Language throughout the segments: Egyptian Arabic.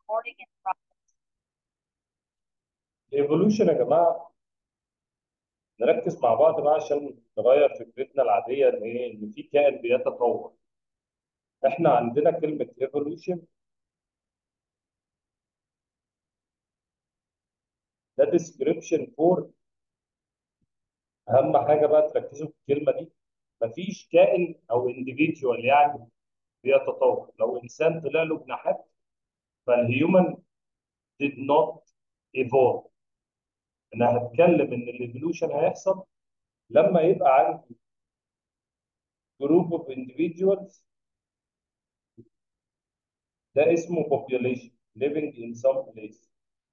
recording in progress. الايفولوشن يا جماعه نركز مع بعض بقى عشان نغير فكرتنا العاديه ان ايه ان في كائن بيتطور احنا عندنا كلمه ايفولوشن ده ديسكريبشن فور اهم حاجه بقى تركزوا في الكلمه دي مفيش كائن او انديفيديوال يعني بيتطور لو انسان طلع له جناحات فالهيومن did not evolve انا هتكلم ان الايفولوشن هيحصل لما يبقى عندي group of individuals ده اسمه population living in some place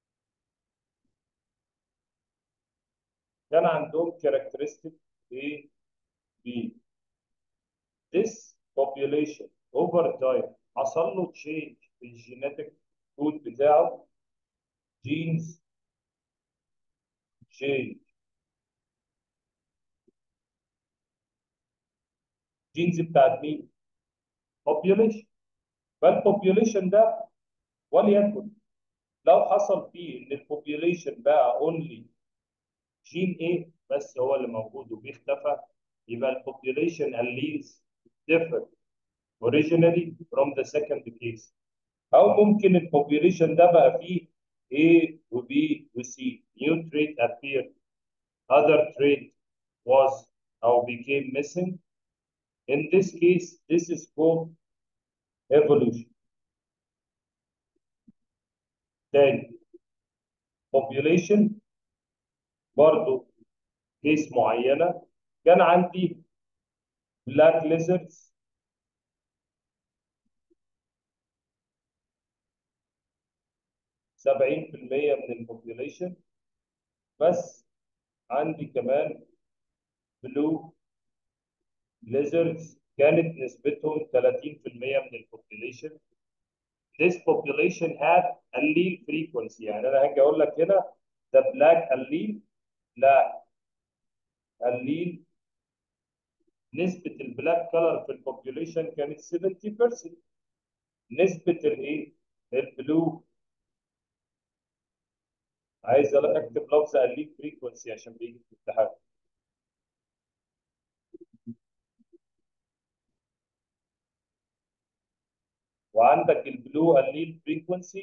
كان عندهم characteristic A B this population over time حصل له change في الجينيتك كود بتاعه genes change genes بتاعت مين؟ population فالpopulation ده وليكن لو حصل فيه ان البوبيوليشن بقى اونلي جين ايه بس هو اللي موجود وبيختفى يبقى البوبيوليشن alleles differ originally from the second case او ممكن البوبيوليشن ده بقى فيه A و B و C new trait appeared other trait was or became missing in this case this is called evolution تاني population برضو كيس معينة كان عندي black lizards سبعين في المية من البوبيوليشن بس عندي كمان blue lizards كانت نسبتهم 30% من البوبيوليشن this population had allele frequency يعني انا هاجي اقول لك هنا ده black allele لا allele نسبة البلاك كلر في البوبيوليشن كانت 70% نسبة الايه؟ البلو عايز اكتب لفظ allele frequency عشان بيجي في الامتحان وعندك البلو allele frequency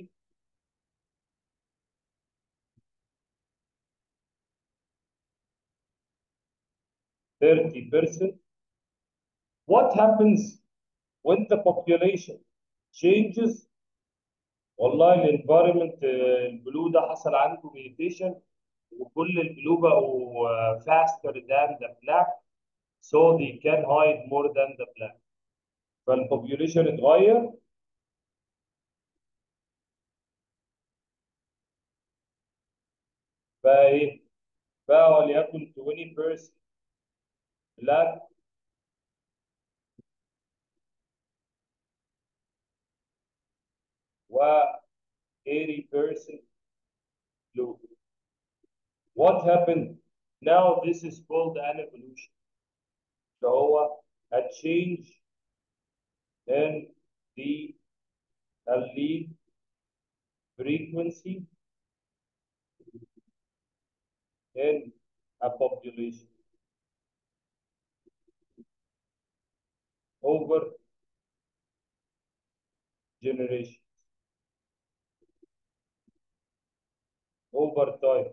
thirty percent. What happens when the population changes? والله الانفايرمنت البلو ده حصل عنده ميوتيشن وكل البلو بقوا faster than the black so they can hide more than the black. فالبوبيوليشن اتغير بقى ايه؟ بقى وليكن 20% black و 80% blue. What happened? Now this is called an evolution. اللي هو a change in the allele frequency in a population over generations over time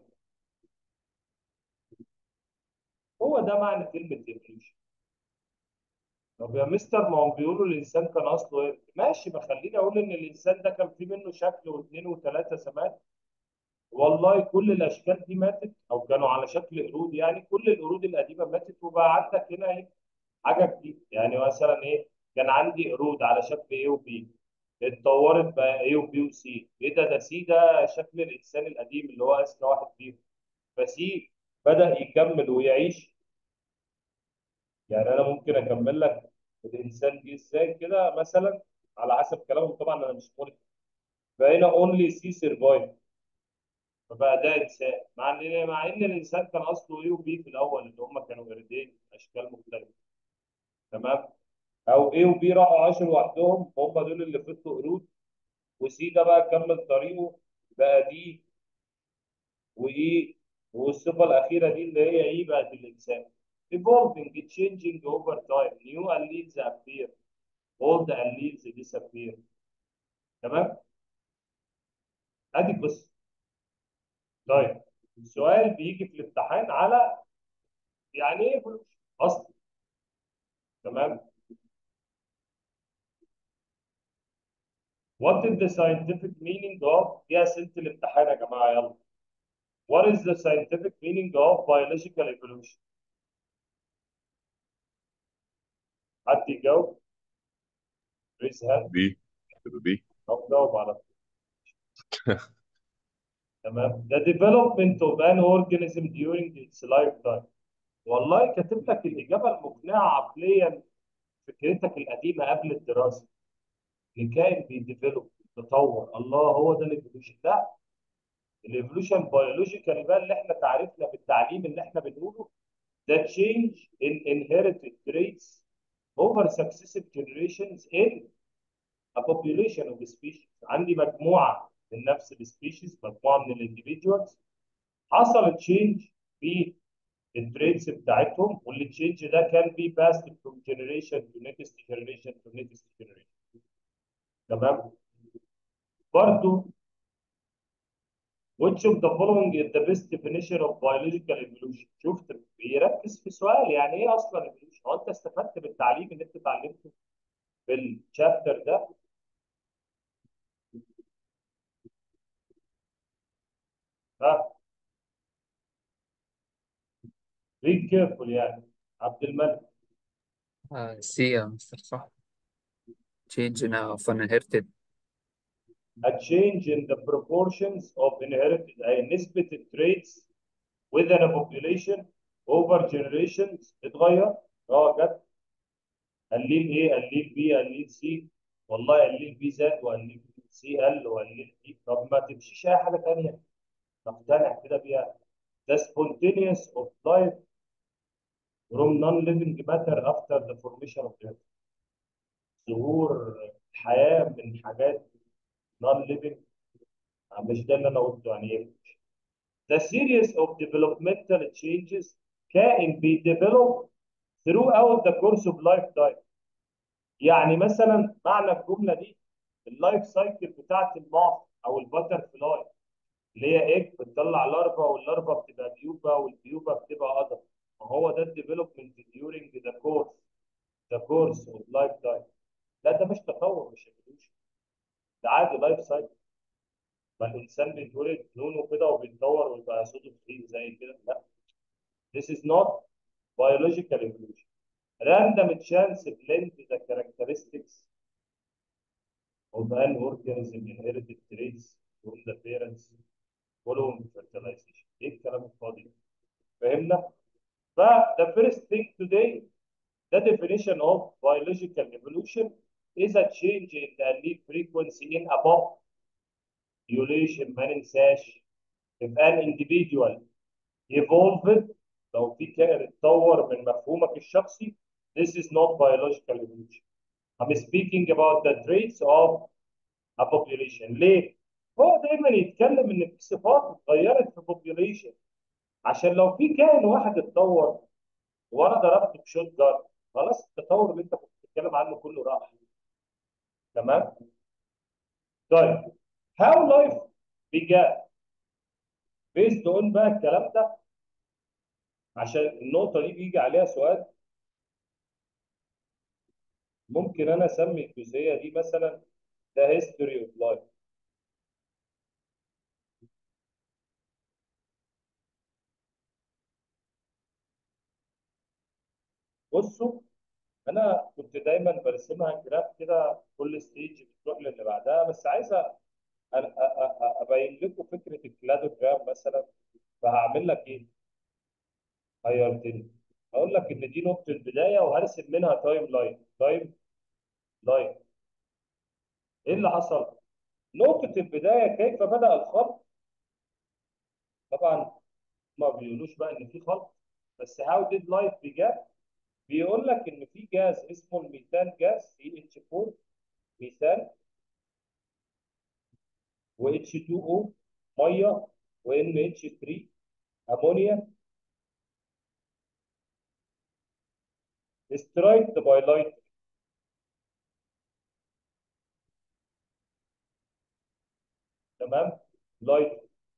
هو ده معنى كلمة evolution طب يا مستر ما هم بيقولوا الإنسان كان أصله إيه؟ ماشي ما خليني أقول إن الإنسان ده كان فيه منه شكل واثنين وثلاثة زمان والله كل الأشكال دي ماتت أو كانوا على شكل قرود يعني كل القرود القديمة ماتت وبقى عندك هنا إيه حاجة جديدة يعني مثلا إيه كان عندي قرود على شكل A و B اتطورت بقى A و B و C إيه ده ده C ده شكل الإنسان القديم اللي هو أذكى واحد فيهم فسي بدأ يكمل ويعيش يعني انا ممكن اكمل لك الانسان جه ازاي كده مثلا على حسب كلامهم طبعا انا مش ملك فهنا اونلي سي سرفايف فبقى ده انسان مع ان مع ان الانسان كان اصله ايه وبي في الاول اللي هم كانوا قردين اشكال مختلفه تمام او ايه وبي راحوا عاشوا لوحدهم هم دول اللي فضلوا قرود وسي ده بقى كمل طريقه بقى دي وايه والصفه الاخيره دي اللي هي ايه بقت الانسان evolving changing over time new alleles appear old alleles disappear تمام ادي القصه طيب السؤال بيجي في الامتحان على يعني ايه evolution اصلا تمام what is the scientific meaning of دي اسئله الامتحان يا جماعه يلا what is the scientific meaning of biological evolution حد يجاوب raise hand بي تبقى بي طب جاوب على طول. تمام the development of an organism during its lifetime والله كاتب لك الاجابه المقنعه عقليا فكرتك القديمه قبل الدراسه الكائن بيديفلوب تطور الله هو ده الايفولوشن لا الايفولوشن بيولوجيكالي بقى اللي احنا تعرفنا في التعليم اللي احنا بنقوله ده change in inherited traits over successive generations in a population of species عندي مجموعه من نفس السبيشيز مجموعه من الانديفيدوالز حصل تشينج في التريتس بتاعتهم واللي تشينج ده كان بي passed from generation to next generation to next generation تمام برضو which of the following is the best definition of biological evolution شفت بيركز في سؤال يعني ايه اصلا evolution هو انت استفدت بالتعليم اللي انت اتعلمته في الشابتر ده ها read careful يعني عبد الملك آه سي يا مستر صح change in of inherited a change in the proportions of inherited أي نسبة التريتس within a population over generations اتغير اه جت قليل ايه قليل بي قليل سي والله قليل بي زاد وقليل سي قل وقليل بي طب ما تمشيش اي حاجه ثانيه نقتنع كده بيها the spontaneous of life from non-living matter after the formation of the earth ظهور الحياه من حاجات non-living مش ده اللي انا قلته يعني ايه the series of developmental changes كائن بيديفلوب throughout the course of lifetime يعني مثلا معنى الجمله دي اللايف سايكل بتاعت الماث او الباتر فلاي اللي هي ايج بتطلع لارفا واللارفا بتبقى بيوبا والبيوبا بتبقى قدر ما هو ده الديفلوبمنت during the course the course of lifetime لا ده مش تطور مش evolution ده عادي لايف سايكل ما الانسان بيتولد لونه كده وبيتطور ويبقى صوته تخين زي كده لا this is not biological evolution random chance blend the characteristics of an organism inherited traits from the parents following fertilization ايه الكلام الفاضي ده؟ فهمنا؟ ف the first thing today the definition of biological evolution is a change in the allele frequency in a population ما ننساش if an individual evolved لو في كائن اتطور من مفهومك الشخصي this is not biological evolution I'm speaking about the traits of a population ليه؟ هو دايما يتكلم ان في صفات اتغيرت في population عشان لو في كائن واحد اتطور وانا ضربت بشوت جارد خلاص التطور اللي انت كنت بتتكلم عنه كله راح تمام؟ طيب how life began based on بقى الكلام ده عشان النقطة دي بيجي عليها سؤال ممكن أنا أسمي الجزئية دي مثلا The History of Life بصوا أنا كنت دايما برسمها جراف كده كل ستيج بتروح للي بعدها بس عايز أ- أ- أ- أ- أبين لكم فكرة الكلادوجرام مثلا فهعمل لك إيه؟ غيرتني هقول لك إن دي نقطة البداية وهرسم منها تايم لاين تايم لاين إيه اللي حصل؟ نقطة البداية كيف بدأ الخلق؟ طبعا ما بيقولوش بقى إن في خلق بس how did life began؟ بيقول لك إن في جاز اسمه الميثان جاز سي اتش 4 ميثان و H2O ميه و NH3 امونيا سترايكد باي لايت تمام لايت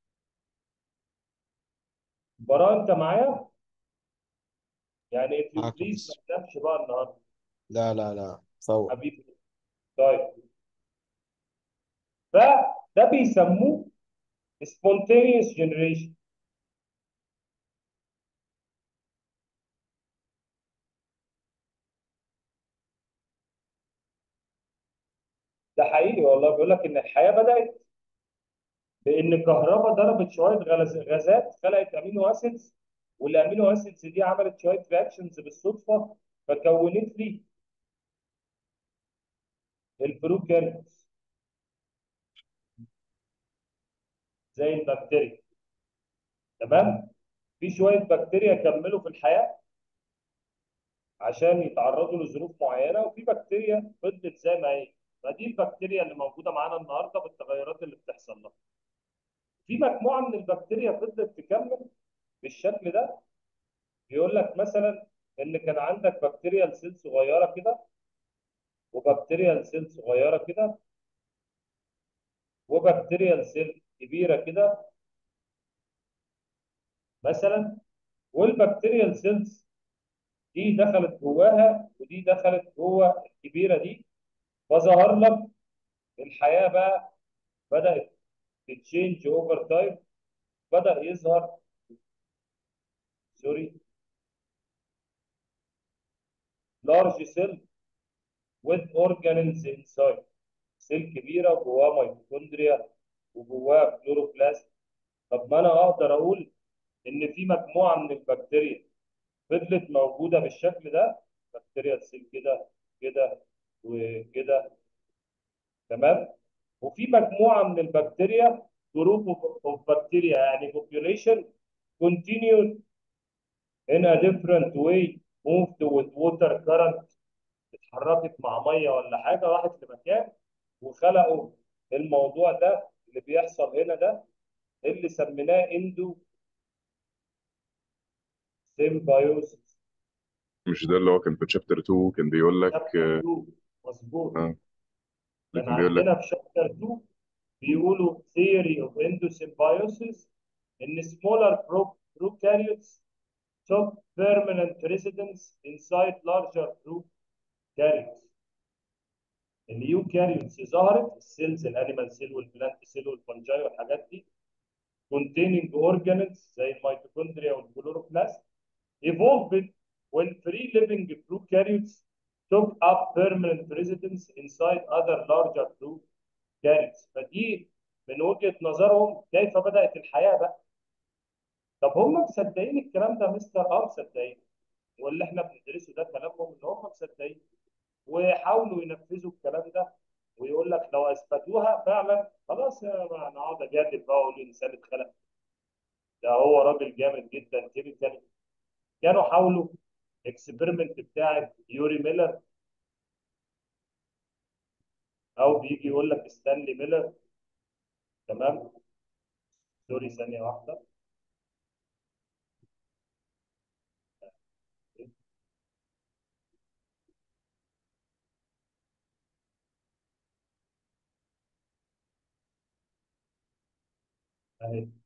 براء انت معايا يعني if you معاك يا please ما مستر تنامش بقى النهارده لا لا لا فوق حبيبي طيب فده بيسموه spontaneous generation ده حقيقي والله بيقول لك ان الحياه بدات بان الكهرباء ضربت شويه غاز- غازات خلقت امينو اسيدز والامينو اسيدز دي عملت شويه رياكشنز بالصدفه فكونت لي البروكاريوتس زي البكتيريا تمام في شويه بكتيريا كملوا في الحياه عشان يتعرضوا لظروف معينه وفي بكتيريا فضلت زي ما هي فدي البكتيريا اللي موجوده معانا النهارده بالتغيرات اللي بتحصل لها في مجموعه من البكتيريا فضلت تكمل بالشكل ده بيقول لك مثلا ان كان عندك بكتيريا سيل صغيره كده وبكتيريا سيل صغيره كده وبكتيريا سيل كبيره كده مثلا والبكتيريا سيلز دي دخلت جواها ودي دخلت جوه الكبيره دي فظهر لك الحياه بقى بدات تتشينج اوفر تايم بدا يظهر سوري لارج سيل with organelles inside سيل كبيره وجواها ميتوكوندريا وجواها كلوروبلاست طب ما انا اقدر اقول ان في مجموعه من البكتيريا فضلت موجوده بالشكل ده بكتيريا سيل كده كده وكده تمام وفي مجموعه من البكتيريا جروب اوف بكتيريا يعني population continued in a different way moved with water current اتحركت مع ميه ولا حاجه راحت لمكان وخلقوا الموضوع ده اللي بيحصل هنا ده اللي سميناه اندو سيمبايوسيس مش ده اللي هو كان في شابتر 2 كان بيقول لك شابتر 2 مظبوط اه كان كان بيقول لك عندنا في شابتر 2 بيقولوا theory of endosymbiosis ان smaller pro- prokaryotes took permanent residence inside larger prokaryotes اليوكاريوتس ظهرت السيلز الانيمال سيل والبلانت سيل والفنجاي والحاجات دي containing organelles زي الميتوكوندريا والكلوروبلاست evolved when free living prokaryotes took up permanent residence inside other larger prokaryotes فدي من وجهة نظرهم كيف بدأت الحياة بقى طب هم مصدقين الكلام ده مستر اه مصدقين واللي احنا بندرسه ده كلامهم ان هم مصدقين ويحاولوا ينفذوا الكلام ده ويقول لك لو اثبتوها فعلا خلاص يا ما انا اقعد اجادل بقى واقول الانسان اتخلق ده هو راجل جامد جدا كيميكال كانوا حاولوا اكسبيرمنت بتاعت يوري ميلر او بيجي يقول لك ستانلي ميلر تمام سوري ثانيه واحده اهي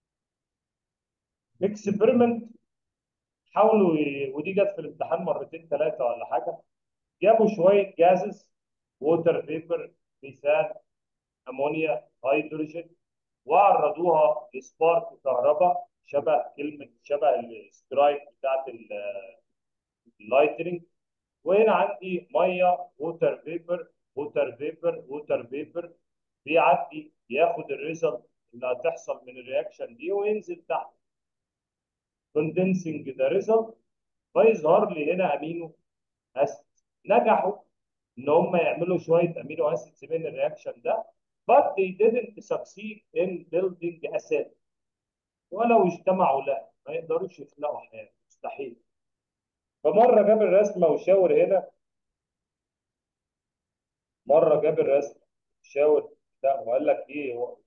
اكسبيرمنت حاولوا ي... ودي جت في الامتحان مرتين ثلاثه ولا حاجه جابوا شويه جازز ووتر فيبر ميثان امونيا هيدروجين وعرضوها لسبارك كهرباء شبه كلمه شبه السترايك بتاعت ال- اللايتنينج وهنا عندي ميه ووتر فيبر ووتر فيبر ووتر فيبر بيعدي ياخد الريزلت اللي هتحصل من الرياكشن دي وينزل تحت كوندنسنج ذا ريزلت فيظهر لي هنا امينو اسيد نجحوا ان هم يعملوا شويه امينو اسيدز من الرياكشن ده but they didn't succeed in building a cell ولو اجتمعوا لا ما يقدروش يخلقوا حياه مستحيل فمره جاب الرسمه وشاور هنا مره جاب الرسمه شاور لا وقال لك ايه هو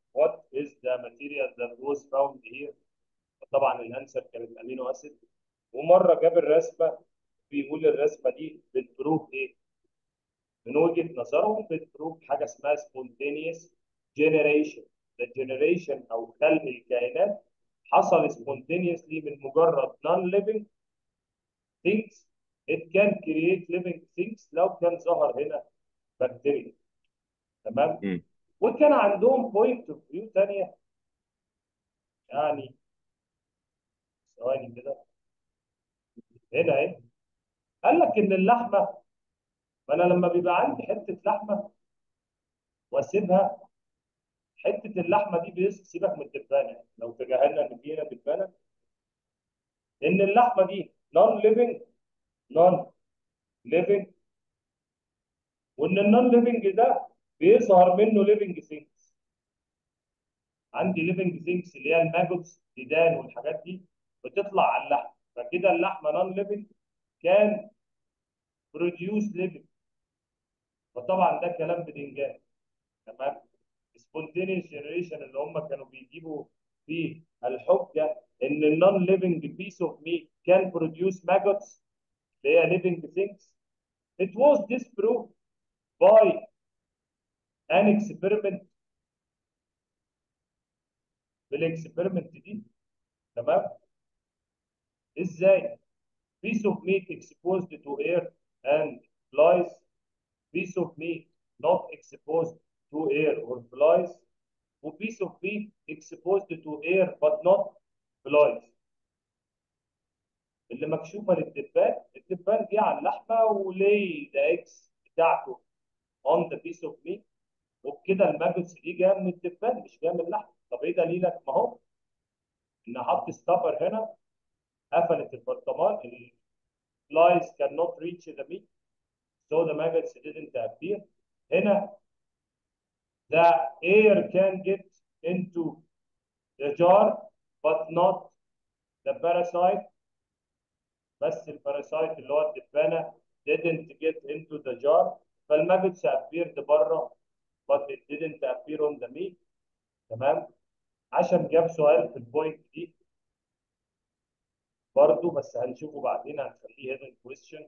what is the material that was found here طبعا الانسر كانت امينو اسيد ومره جاب الرسمه بيقول الرسمه دي بتبروف ايه؟ من وجهه نظرهم بتبروف حاجه اسمها spontaneous generation the generation او خلق الكائنات حصل spontaneously من مجرد non living things it can create living things لو كان ظهر هنا بكتيريا تمام مم. وكان عندهم بوينت اوف فيو ثانيه يعني ثواني كده هنا اهي قال لك ان اللحمه ما انا لما بيبقى عندي حته لحمه واسيبها حته اللحمه دي بيس- سيبك من الدبانه لو تجاهلنا ان في هنا دبانه ان اللحمه دي نون ليفنج نون ليفنج وان النون ليفنج ده بيظهر منه ليفنج ثينجز عندي ليفنج ثينجز اللي هي الماجوتس ديدان والحاجات دي بتطلع على اللحم فكده اللحمه نون ليفنج كان بروديوس ليفنج فطبعا ده كلام بدنجان تمام سبونتينيوس جنريشن اللي هم كانوا بيجيبوا فيه الحجه ان النون ليفنج بيس اوف ميت كان بروديوس ماجوتس اللي هي ليفنج ثينجز it was disproved by an experiment بالاكسبيرمنت دي تمام ازاي piece of meat exposed to air and flies piece of meat not exposed to air or flies و piece of meat exposed to air but not flies اللي مكشوفه للدبان الدبان جه على اللحمه وليه ذا اكس بتاعته on the piece of meat وبكده الماجوتس دي جايه من الدبان مش جايه من اللحمه طب ايه دليلك؟ ما هو ان حط ستابر هنا قفلت البرطمان الفلايز cannot reach the meat so the maggots didn't appear هنا the air can get into the jar but not the parasite بس الباراسايت اللي هو الدبانه didn't get into the jar فالماجوتس appeared بره but it didn't appear on the meat تمام عشان جاب سؤال في البوينت دي برضه بس هنشوفه بعدين هنخليه hidden question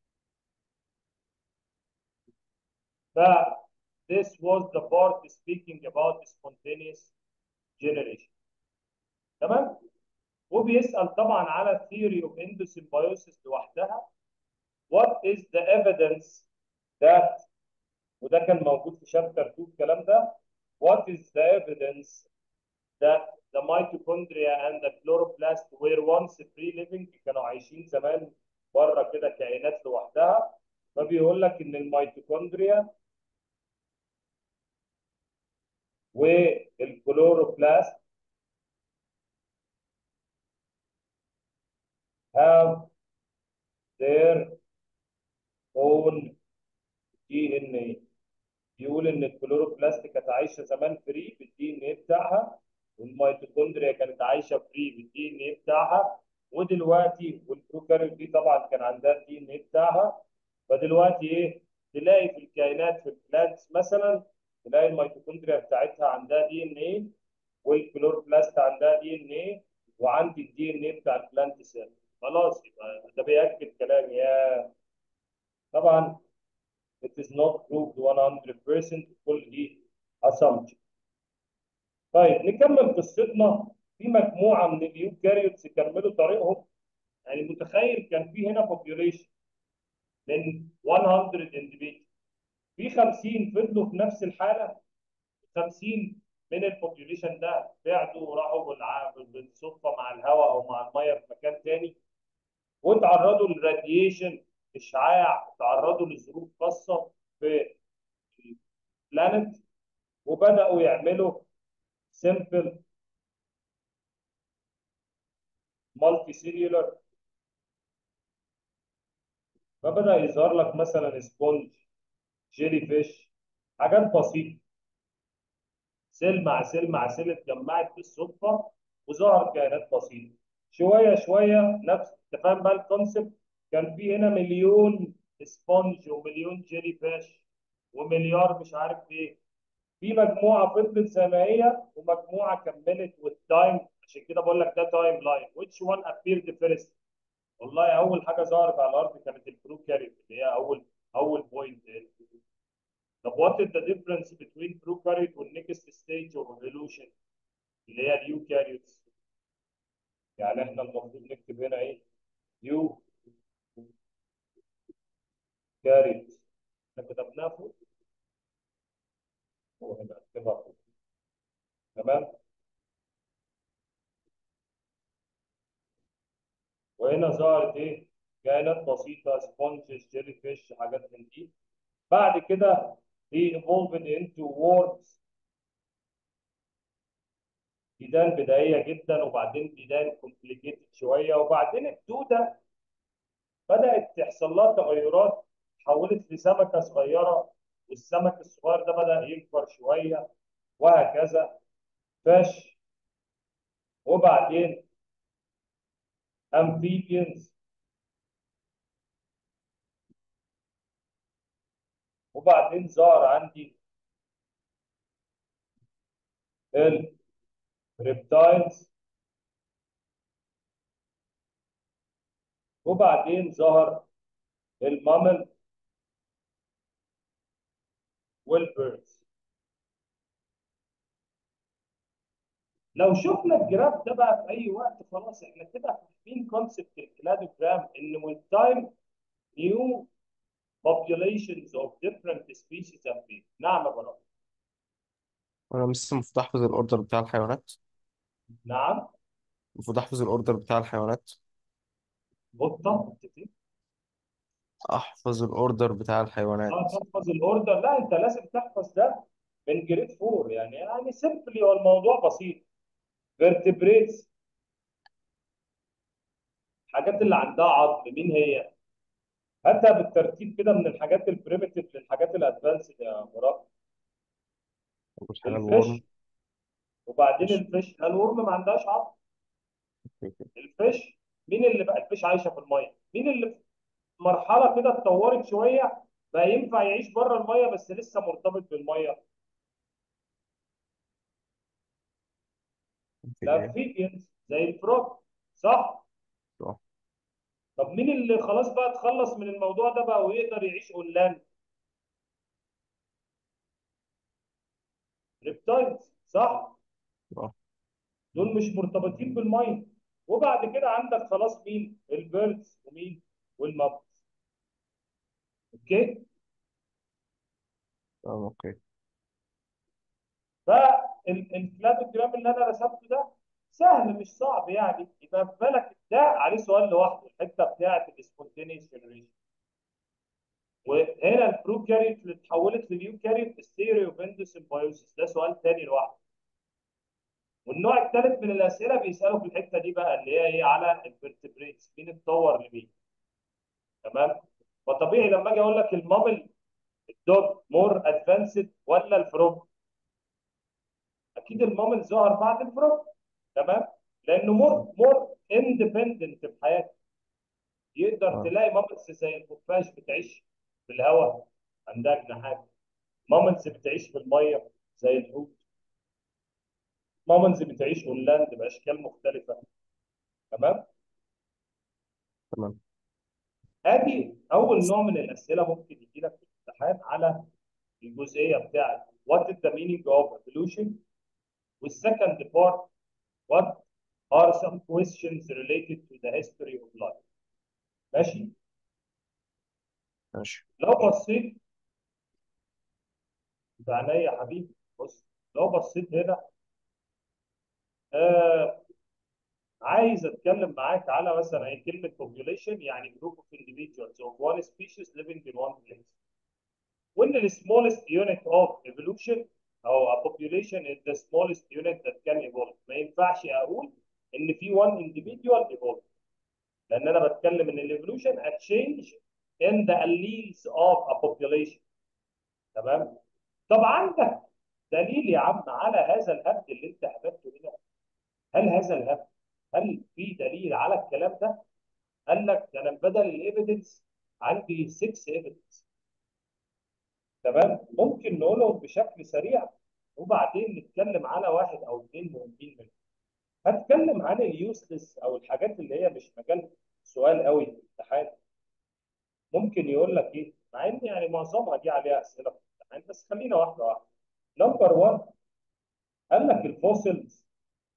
ف this was the part speaking about spontaneous generation تمام وبيسأل طبعا على theory of endosymbiosis لوحدها what is the evidence that وده كان موجود في شابتر 2 الكلام ده what is the evidence that the mitochondria and the chloroplast were once free living كانوا عايشين زمان بره كده كائنات لوحدها فبيقول لك ان الميتوكوندريا والكلوروبلاست have their own DNA يقول ان الكلوروبلاست كانت عايشه زمان فري بالدي ان ايه بتاعها والميتوكوندريا كانت عايشه فري بالدي ان ايه بتاعها ودلوقتي والبروكاريوت دي طبعا كان عندها الدي ان ايه بتاعها فدلوقتي ايه تلاقي في الكائنات في البلانتس مثلا تلاقي الميتوكوندريا بتاعتها عندها دي ان ايه والكلوروبلاست عندها دي ان ايه وعندي الدي ان ايه بتاع البلانت سيل خلاص يبقى ده بيأكد كلامي يا طبعا it is not proved 100% كل دي assumption طيب نكمل قصتنا في مجموعه من اليوكاريوتس كملوا طريقهم يعني متخيل كان في هنا population من 100 individual في 50 فضلوا في نفس الحاله 50 من البوبيوليشن ده بعدوا وراحوا بالع- بالصدفه مع الهواء او مع الميه في مكان تاني واتعرضوا للراديشن اشعاع تعرضوا لظروف خاصه في البلانت وبداوا يعملوا سمبل مالتي سيلولر فبدا يظهر لك مثلا سبونج جيلي فيش حاجات بسيطه سيل مع سيل مع سيل اتجمعت بالصدفه وظهر كائنات بسيطه شويه شويه نفس انت فاهم بقى الكونسيبت كان في هنا مليون سبونج ومليون جيلي فيش ومليار مش عارف ايه في مجموعه فضلت زي ما هي ومجموعه كملت والتايم عشان كده بقول لك ده تايم لاين which one appeared first والله اول حاجه ظهرت على الارض كانت البروكاريوت اللي هي اول اول بوينت طب what is the difference between prokaryote والnext stage of evolution اللي هي اليوكاريوتس يعني احنا المفروض نكتب هنا ايه يو كاريوتس احنا كتبناها فوق هو هنا اكتبها فوق تمام وهنا ظهرت ايه كائنات بسيطه سبونجز جيلي فيش حاجات من دي بعد كده he evolved into worms ديدان بدائيه جدا وبعدين ديدان كومبليكيتد شويه وبعدين الدوده بدات تحصل لها تغيرات تحولت لسمكه صغيره والسمك الصغير ده بدا يكبر شويه وهكذا فاش وبعدين amphibians وبعدين ظهر عندي الريبتايلز وبعدين ظهر المامل والبيردز لو شفنا الجراف ده بقى في اي وقت خلاص احنا كده فاهمين كونسبت الكلادوجرام ان with time new populations of different species appear نعم يا براء انا بس المفروض احفظ الاوردر بتاع الحيوانات نعم المفروض احفظ الاوردر بتاع الحيوانات قطه تفتكر؟ احفظ الاوردر بتاع الحيوانات اه تحفظ الاوردر لا انت لازم تحفظ ده من جريد 4 يعني يعني سيمبلي هو الموضوع بسيط فيرتبريتس الحاجات اللي عندها عظم مين هي؟ هاتها بالترتيب كده من الحاجات البريمتيف للحاجات الادفانسد يا مراد اول حاجه الورم الفيش وبعدين الفيش لا الورم ما عندهاش عظم الفيش مين اللي بقى الفيش عايشه في الميه مين اللي في مرحله كده اتطورت شويه بقى ينفع يعيش بره الميه بس لسه مرتبط بالميه الامفيبيانز زي الفروج صح صح. طب مين اللي خلاص بقى اتخلص من الموضوع ده بقى ويقدر يعيش اونلاند ريبتايلز صح صح. دول مش مرتبطين بالميه وبعد كده عندك خلاص مين البيردز ومين والماموث اوكي تمام اوكي فالكلادوجرام اللي انا رسمته ده سهل مش صعب يعني يبقى في بالك ده عليه سؤال لوحده الحته بتاعت السبونتينيوس جنريشن وهنا البروكاريوت اللي اتحولت لليوكاريوت ستيريوفندس سيمبيوسيس ده سؤال تاني لوحده والنوع الثالث من الاسئله بيسالوا في الحته دي بقى اللي هي ايه على الفرتبريتس مين اتطور لمين تمام فطبيعي لما اجي اقول لك المامل الدوج مور ادفانسد ولا الفروج اكيد المامل ظهر بعد الفروج تمام لانه مور مور اندبندنت في حياته يقدر آه. تلاقي ماملز زي الخفاش بتعيش في الهواء عندها جناحات ماملز بتعيش في الميه زي الحوت ماملز بتعيش اونلاند باشكال مختلفه تمام تمام ادي اول نوع من الاسئله ممكن يجي لك في الامتحان على الجزئيه بتاعت what is the meaning of evolution والسكند part what are some questions related to the history of life ماشي ماشي لو بصيت بعينيا يا حبيبي بص لو بصيت هنا آه عايز اتكلم معاك على مثلا ايه كلمه population يعني group of individuals of one species living in one place when the smallest unit of evolution او a population is the smallest unit that can evolve ما ينفعش اقول ان في one individual evolve لان انا بتكلم ان الايفولوشن a change in the alleles of a population تمام طب عندك دليل يا عم على هذا الهبد اللي انت هبدته هنا هل هذا الهبد هل في دليل على الكلام ده قال لك ده انا بدل الايفيدنس عندي 6 ايفيدنس تمام ممكن نقولهم بشكل سريع وبعدين نتكلم على واحد او اثنين مهمين منهم هتكلم عن اليوسلس او الحاجات اللي هي مش مجال سؤال قوي في الامتحان ممكن يقول لك ايه مع ان يعني معظمها دي عليها اسئله في الامتحان بس خلينا واحده واحده نمبر 1 قال لك الفوسيلز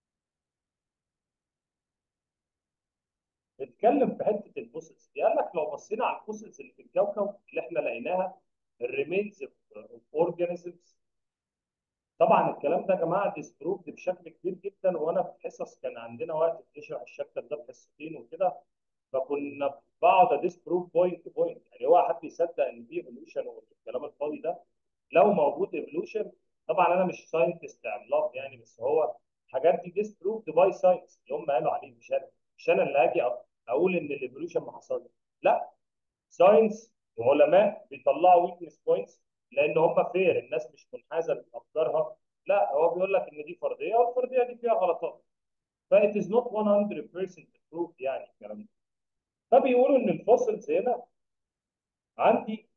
اتكلم في حته الفوسيلز دي قال لك لو بصينا على الفوسيلز اللي في الكوكب اللي احنا لقيناها الريمينز اوف اورجانيزمز طبعا الكلام ده يا جماعه ديسبروفد بشكل كبير جدا وانا في حصص كان عندنا وقت بنشرح الشابتر ده بحصتين وكده فكنا بقعد اديسبروف بوينت بوينت يعني هو حد يصدق ان في ايفولوشن والكلام الفاضي ده لو موجود ايفولوشن طبعا انا مش ساينتست عملاق يعني بس هو الحاجات دي ديسبروفد باي ساينس اللي هم قالوا عليه مش انا مش انا اللي هاجي اقول ان الايفولوشن ما حصلش لا ساينس وعلماء بيطلعوا ويكنس بوينتس لان هم فير الناس مش منحازه لافكارها لا هو بيقول لك ان دي فرضيه والفرضيه دي فيها غلطات فايت از نوت 100% proof يعني الكلام ده فبيقولوا ان الفوسلز هنا عندي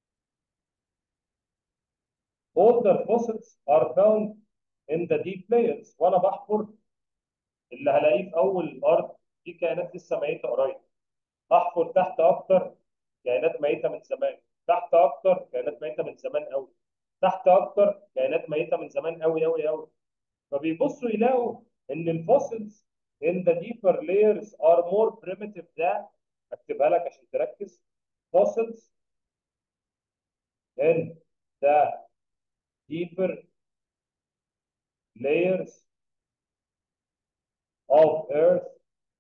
older fossils are found in the deep layers وانا بحفر اللي هلاقيه في اول الارض دي كائنات لسه ميته قريب احفر تحت اكتر كائنات ميته من زمان تحت اكتر كائنات ميته من زمان قوي تحت اكتر كائنات ميته من زمان قوي قوي قوي فبيبصوا يلاقوا ان الفوسلز in the deeper layers are more primitive than اكتبها لك عشان تركز fossils in the deeper layers of earth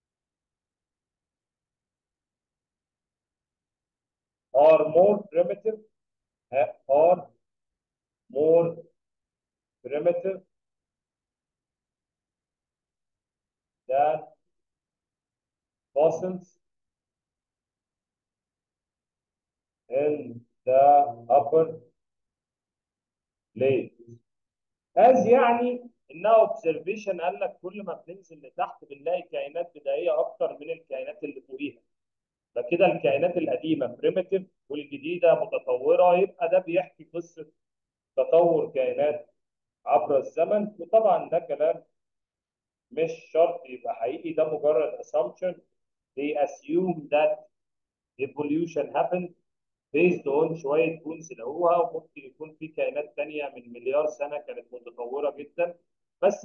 are more primitive are more primitive than fossils in the upper layers. as يعني انها observation قال لك كل ما بننزل لتحت بنلاقي كائنات بدائيه اكتر من الكائنات اللي فوقيها. فكده الكائنات القديمه بريمتيف والجديده متطوره يبقى ده بيحكي قصه تطور كائنات عبر الزمن وطبعا ده كلام مش شرط يبقى حقيقي ده مجرد assumption they assume that evolution happened based on شويه كونز لقوها وممكن يكون في كائنات تانية من مليار سنه كانت متطوره جدا بس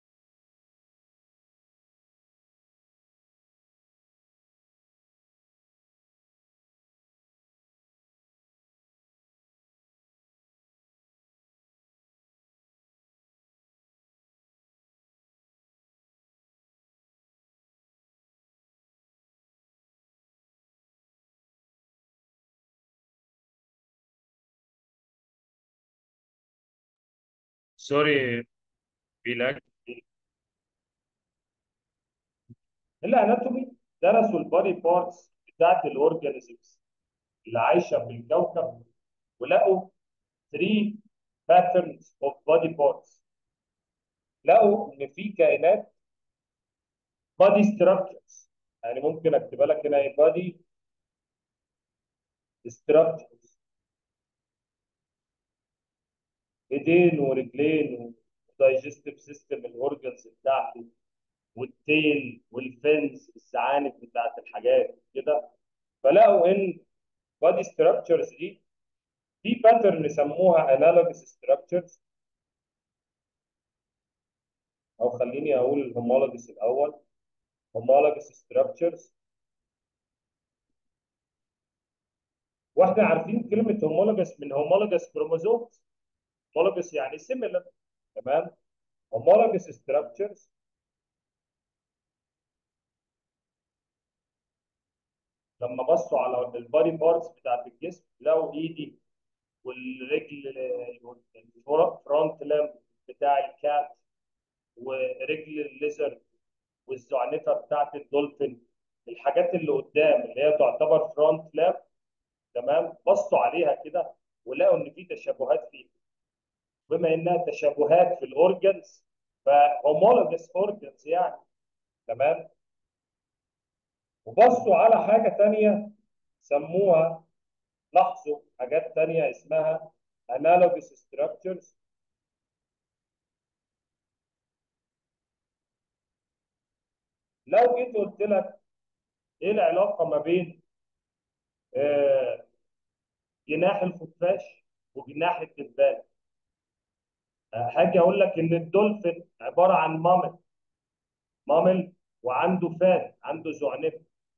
سوري بيلاك الاناتومي درسوا البادي بارتس بتاعت الاورجانيزمز اللي عايشه في الكوكب ولقوا 3 patterns of body parts لقوا ان في كائنات body structures يعني ممكن اكتبها لك هنا ايه body structures ايدين ورجلين ودايجستيف سيستم الاورجنز بتاعته والتيل والفنز الزعانف بتاعت الحاجات كده فلقوا ان بادي ستراكشرز دي في باترن سموها انالوجس ستراكشرز او خليني اقول الهومولوجس الاول هومولوجس ستراكشرز واحنا عارفين كلمه هومولوجس من هومولوجس كروموزومز هومولوجس يعني سيميلر تمام هومولوجس ستراكشرز لما بصوا على البادي بارتس بتاعت الجسم لقوا ايدي والرجل الفرونت لام بتاع الكات ورجل الليزرد والزعنفه بتاعت الدولفين الحاجات اللي قدام اللي هي تعتبر فرونت لام تمام بصوا عليها كده ولقوا ان في تشابهات فيها بما انها تشابهات في الاورجنز فهومولوجس اورجنز يعني تمام وبصوا على حاجه ثانيه سموها لاحظوا حاجات ثانيه اسمها analogous structures لو جيت قلت لك ايه العلاقه ما بين آه، جناح الخفاش وجناح الدبان آه، هاجي اقول لك ان الدولفين عباره عن مامل مامل وعنده فات عنده زعنفه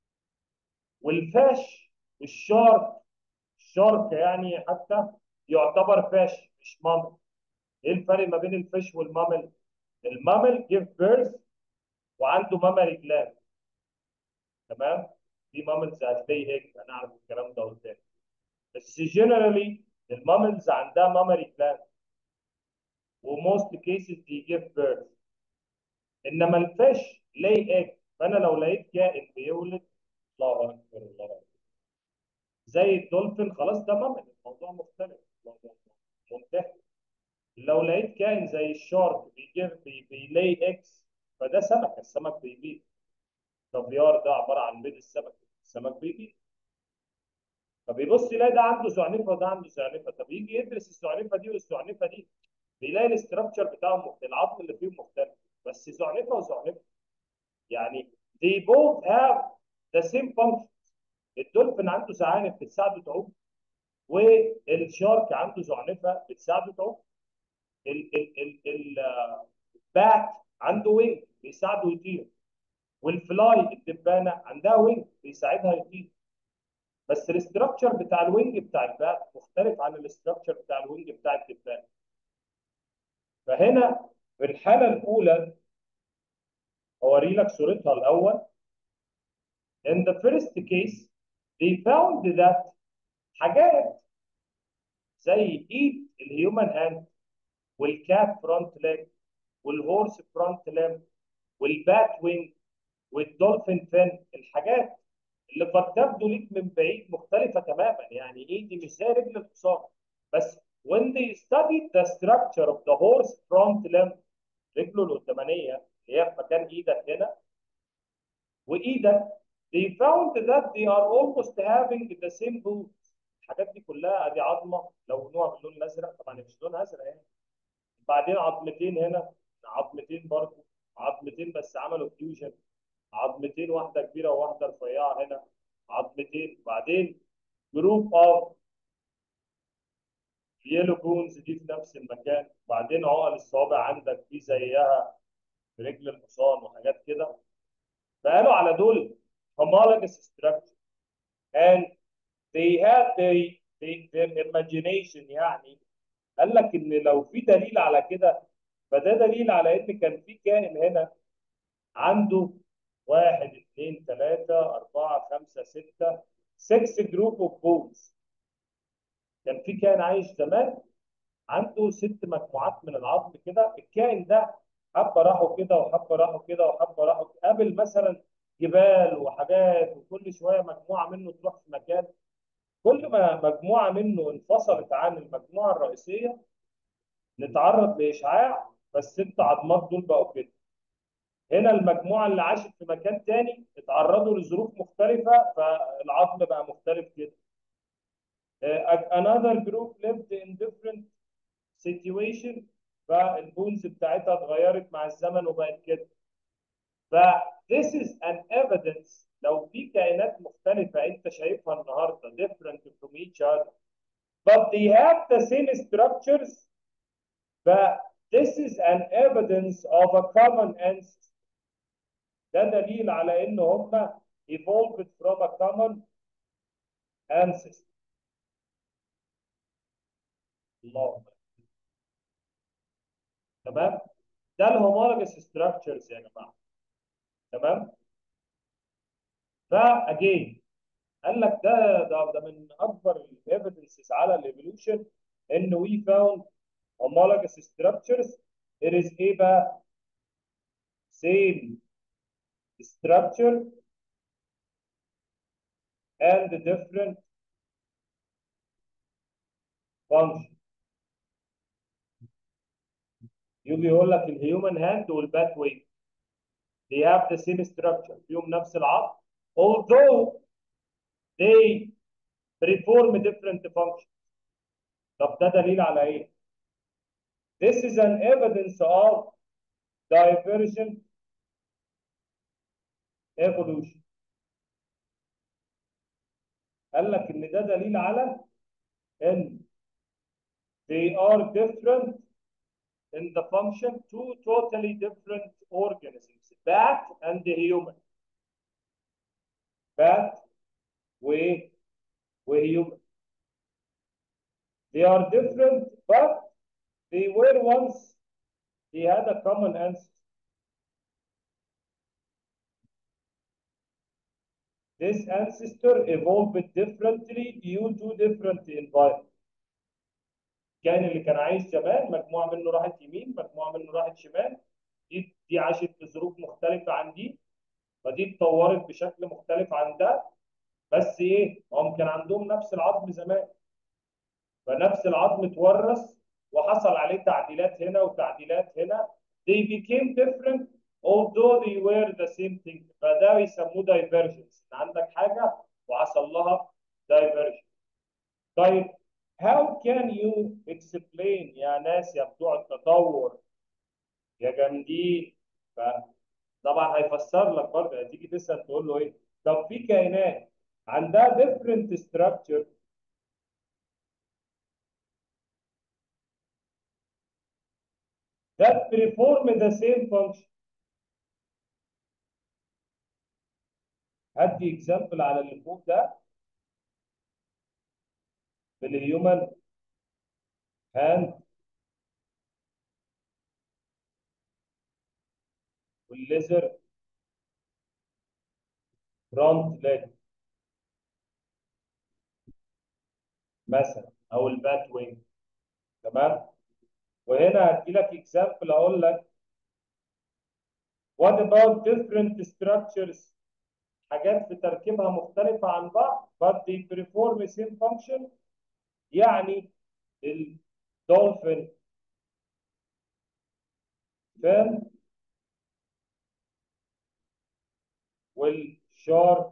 والفاش والشارك الشارك يعني حتى يعتبر فاش مش مامل ايه الفرق ما بين الفيش والمامل المامل جيف بيرث وعنده مامري جلاند تمام في ماملز هتلاقي هيك انا اعرف الكلام ده قدام بس جنرالي الماملز عندها مامري جلاند وموست كيسز دي جيف بيرث انما الفيش لاي ايج فانا لو لقيت كائن بيولد الله اكبر الله اكبر زي الدولفين خلاص ده مامل الموضوع مختلف الموضوع منتهي لو لقيت كائن زي الشارك بيجيب بي بيلاي اكس فده سمك السمك بيبيض الكافيار ده عباره عن بيض السمك السمك بيبيض فبيبص يلاقي ده عنده زعنفه وده عنده زعنفه طب يجي يدرس الزعنفه دي والزعنفه دي بيلاقي الاستراكشر بتاعهم مختلف العظم اللي فيهم مختلف بس زعنفه وزعنفه يعني they both have the same function الدولفين عنده زعانف بتساعده تعوم والشارك عنده زعنفه بتساعده تعوم ال ال ال ال البات عنده وينج بيساعده يطير والفلاي الدبانه عندها وينج بيساعدها يطير بس الاستراكشر بتاع الوينج بتاع البات مختلف عن الاستراكشر بتاع الوينج بتاع الدبانه فهنا في الحاله الاولى اوري لك صورتها الاول in the first case they found that حاجات زي ايد الهيومن هاند والكات فرونت ليج والهورس فرونت ليم والبات وينج والدولفين فين الحاجات اللي قد تبدو ليك من بعيد مختلفه تماما يعني ايدي مش زي رجل الحصان بس when they studied the structure of the horse front limb رجله القدامانيه اللي هي في مكان ايدك هنا وايدك they found that they are almost having the same bones الحاجات دي كلها ادي عظمه لونوها باللون الازرق طبعا مش لون ازرق يعني بعدين عظمتين هنا عظمتين برضه عظمتين بس عملوا فيوجن عظمتين واحده كبيره وواحده رفيعه هنا عظمتين بعدين جروب اوف يلو بونز دي في نفس المكان بعدين عقل الصوابع عندك في زيها في رجل الحصان وحاجات كده فقالوا على دول homologous structure and they had they, they, their imagination يعني قال لك ان لو في دليل على كده فده دليل على ان كان في كائن هنا عنده واحد اثنين ثلاثة أربعة خمسة ستة 6 جروب اوف بونز كان في كائن عايش زمان عنده ست مجموعات من العظم كده الكائن ده حبه راحوا كده وحبه راحوا كده وحبه راحوا قابل مثلا جبال وحاجات وكل شويه مجموعه منه تروح في مكان كل ما مجموعه منه انفصلت عن المجموعه الرئيسيه نتعرض لاشعاع فالست عظمات دول بقوا كده هنا المجموعه اللي عاشت في مكان تاني اتعرضوا لظروف مختلفه فالعظم بقى مختلف كده another group lived in different situation فالبونز بتاعتها اتغيرت مع الزمن وبقت كده ف this is an evidence لو في كائنات مختلفة أنت شايفها النهاردة different from each other but they have the same structures ف this is an evidence of a common ancestor ده دليل على إن هم evolved from a common ancestor الله تمام ده الهومولوجس ستراكشرز يا جماعه تمام فاجين قال لك ده ده ده من اكبر الايفيدنسز على الايفولوشن ان وي فاوند homologous structures it is ايه بقى same structure and different function يجي يقول لك الهيومن هاند والبات وينج they have the same structure فيهم نفس العظم although they perform different functions طب ده دليل على ايه؟ This is an evidence of divergent evolution قال لك ان ده دليل على ان they are different in the function two totally different organisms bat and human bat و وhuman they are different but they were once they had a common ancestor this ancestor evolved differently due to different environment كان اللي كان عايش زمان مجموعه منه راحت يمين مجموعه منه راحت شمال دي دي عاشت في ظروف مختلفه عن دي فدي اتطورت بشكل مختلف عن ده بس ايه هم كان عندهم نفس العظم زمان فنفس العظم اتورث وحصل عليه تعديلات هنا وتعديلات هنا they became different although they were the same thing فده بيسموه divergence ان عندك حاجه وحصل لها divergence طيب how can you explain يا ناس يا بتوع التطور يا جامدين طبعا هيفسر لك برضه هتيجي تسال تقول له ايه طب في كائنات عندها different structure that perform the same function هدي اكزامبل على اللي فوق ده بالهيومن هاند والليزر فرونت ليج مثلا او البات وينج تمام وهنا هدي لك اكزامبل اقول لك what about different structures حاجات في تركيبها مختلفة عن بعض but they perform same function يعني الدولفين فان والشارك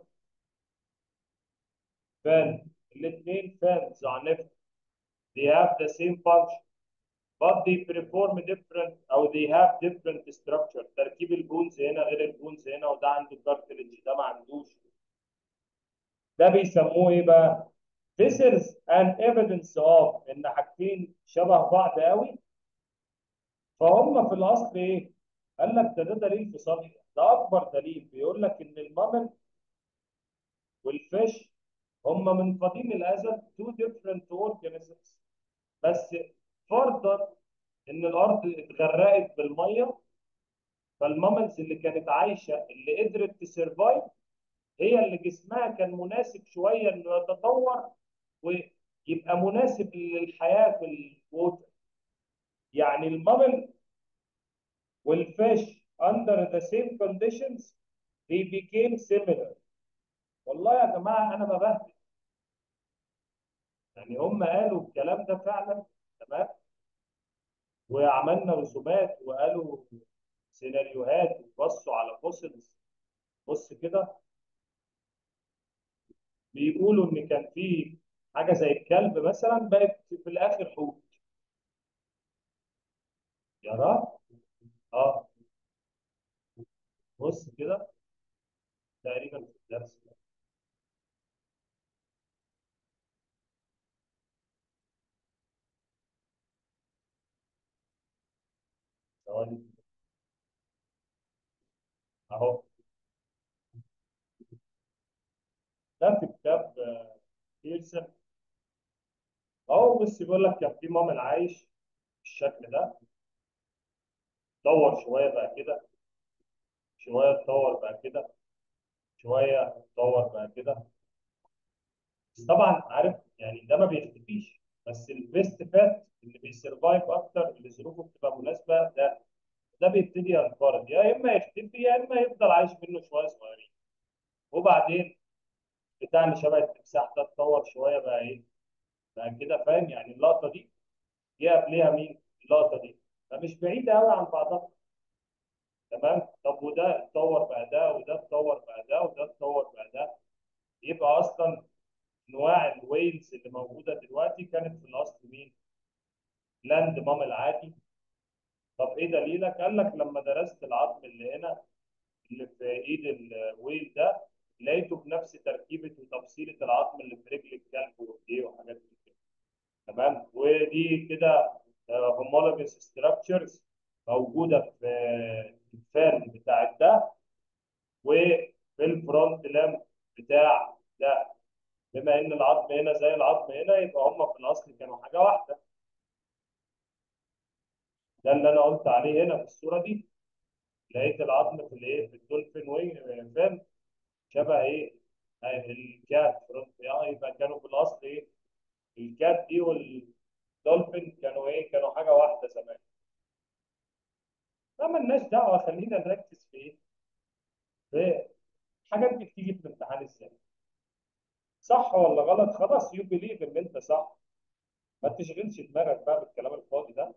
فان الاثنين فانز عنف they have the same function but they perform different او they have different structure تركيب البونز هنا غير البونز هنا وده عنده كارتلج ده ما عندوش ده بيسموه ايه بقى؟ This is an evidence of ان حاجتين شبه بعض قوي فهم في الاصل ايه؟ قال لك ده ده دليل في سطح ده اكبر دليل بيقول لك ان المامل والفيش هم من قديم الازل two different organisms بس فرضا ان الارض اتغرقت بالميه فالماملز اللي كانت عايشه اللي قدرت تسرفايف هي اللي جسمها كان مناسب شويه انه يتطور ويبقى مناسب للحياه في الووتر يعني المامل والفيش under the same conditions they became similar والله يا جماعه انا ببهدل يعني هم قالوا الكلام ده فعلا تمام وعملنا رسومات وقالوا سيناريوهات وبصوا على فوسلز بص كده بيقولوا ان كان في حاجه زي الكلب مثلا بقت في الاخر حوت يرى اه بص كده تقريبا في الدرس ده ثواني اهو ده في كتاب آه، بيرسون اهو بص بيقول لك كان في مامل عايش بالشكل ده اتطور شويه بقى كده شويه اتطور بقى كده شويه اتطور بقى كده بس طبعا عارف يعني ده ما بيختفيش بس البيست فات اللي بيسرفايف اكتر اللي ظروفه بتبقى مناسبه ده ده بيبتدي ينقرض يا اما يختفي يا اما يفضل عايش منه شويه صغيرين وبعدين بتاع اللي شبه التمساح ده اتطور شويه بقى ايه بقى كده فاهم يعني اللقطه دي جه قبلها مين اللقطه دي فمش بعيده قوي عن بعضها تمام طب وده اتطور بقى ده وده اتطور بقى ده وده اتطور بقى ده يبقى اصلا انواع الويلز اللي موجوده دلوقتي كانت في الاصل مين لاند مامل عادي طب ايه دليلك قال لك لما درست العظم اللي هنا اللي في ايد الويل ده لقيته بنفس تركيبه وتفصيله العظم اللي في رجل الكلب وايديه وحاجات زي كده تمام ودي كده هومولوجيس ستراكشرز موجوده في الفان بتاع ده وفي الفرونت لام بتاع ده بما ان العظم هنا زي العظم هنا يبقى هم في الاصل كانوا حاجه واحده ده اللي انا قلت عليه هنا في الصوره دي لقيت العظم في الايه في الدولفين وينج فاهم شبه ايه آه، الكات فرونت اه يبقى كانوا في الاصل ايه الكات دي والدولفين كانوا ايه كانوا حاجه واحده زمان ما مالناش دعوه خلينا نركز في ايه في الحاجات دي بتيجي في الامتحان ازاي صح ولا غلط خلاص يو بليف ان انت صح ما تشغلش دماغك بقى بالكلام الفاضي ده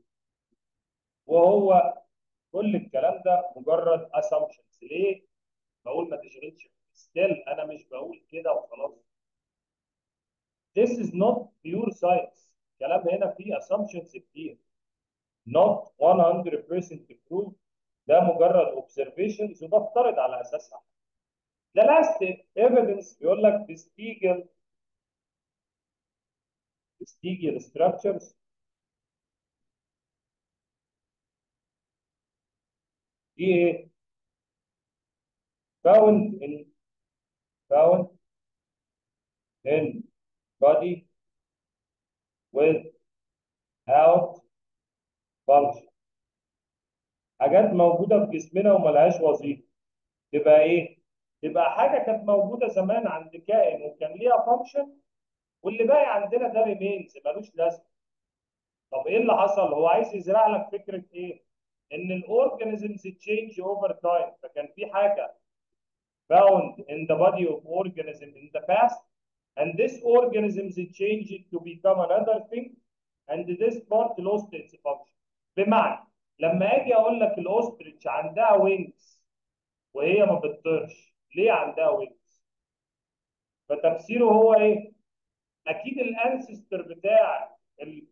وهو كل الكلام ده مجرد assumptions ليه بقول ما تشغلش ستيل انا مش بقول كده وخلاص This is not pure science الكلام هنا فيه assumptions كتير not 100% proof ده مجرد observations وبفترض على اساسها The last evidence بيقول لك vestigial vestigial structures دي ايه؟ found in found in body without function حاجات موجودة في جسمنا وملهاش وظيفة تبقى ايه؟ تبقى حاجة كانت موجودة زمان عند كائن وكان ليها فانكشن واللي باقي عندنا ده ريمينز ملوش لازمة طب ايه اللي حصل؟ هو عايز يزرع لك فكرة ايه؟ ان الاورجانيزمز تشينج اوفر تايم فكان في حاجة found in the body of organism in the past and this organisms changed to become another thing and this part lost its function بمعنى لما اجي اقول لك الاوستريتش عندها وينجز وهي ما بتطيرش ليه عندها وينجز فتفسيره هو ايه اكيد الانسستر بتاع ال-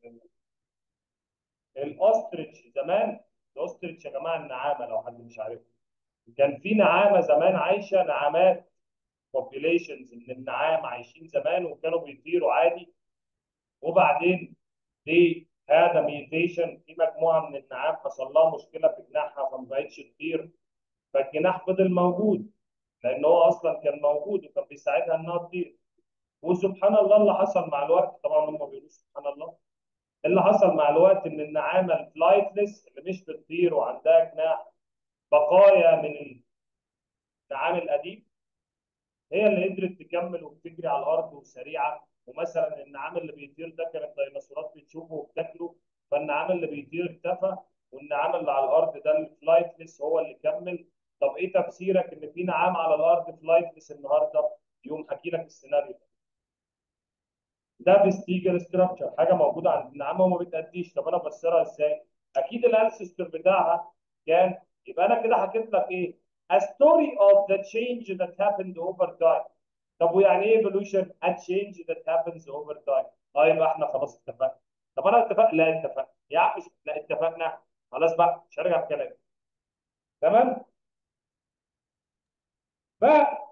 الاوستريتش زمان الاوستريتش يا جماعه النعامه لو حد مش عارف كان في نعامه زمان عايشه نعامات populations من النعام عايشين زمان وكانوا بيطيروا عادي وبعدين دي هذا ميوتيشن في مجموعه من النعام حصل لها مشكله في جناحها فما بقتش تطير فالجناح فضل موجود لان هو اصلا كان موجود وكان بيساعدها انها تطير وسبحان الله اللي حصل مع الوقت طبعا هم بيقولوا سبحان الله اللي حصل مع الوقت ان النعامه الفلايتلس اللي مش بتطير وعندها جناح بقايا من النعام القديم هي اللي قدرت تكمل وبتجري على الارض وسريعه ومثلا النعام اللي بيطير ده كانت الديناصورات بتشوفه وبتاكله فالنعام اللي بيطير اختفى والنعام اللي على الارض ده الفلايتلس هو اللي كمل طب ايه تفسيرك ان في نعام على الارض فلايتلس النهارده يقوم حكي لك السيناريو ده ده فيستيجر ستراكشر حاجه موجوده عند النعامه وما بتأديش طب انا افسرها ازاي؟ اكيد الانسستر بتاعها كان يبقى انا كده حكيت لك ايه؟ A story of the change that happened over time. طب ويعني ايه evolution؟ A change that happens over time. اه يبقى احنا خلاص اتفقنا. طب انا اتفقنا؟ لا اتفقنا. يا عم مش لا اتفقنا. خلاص بقى مش هرجع في كلامي. تمام؟ ف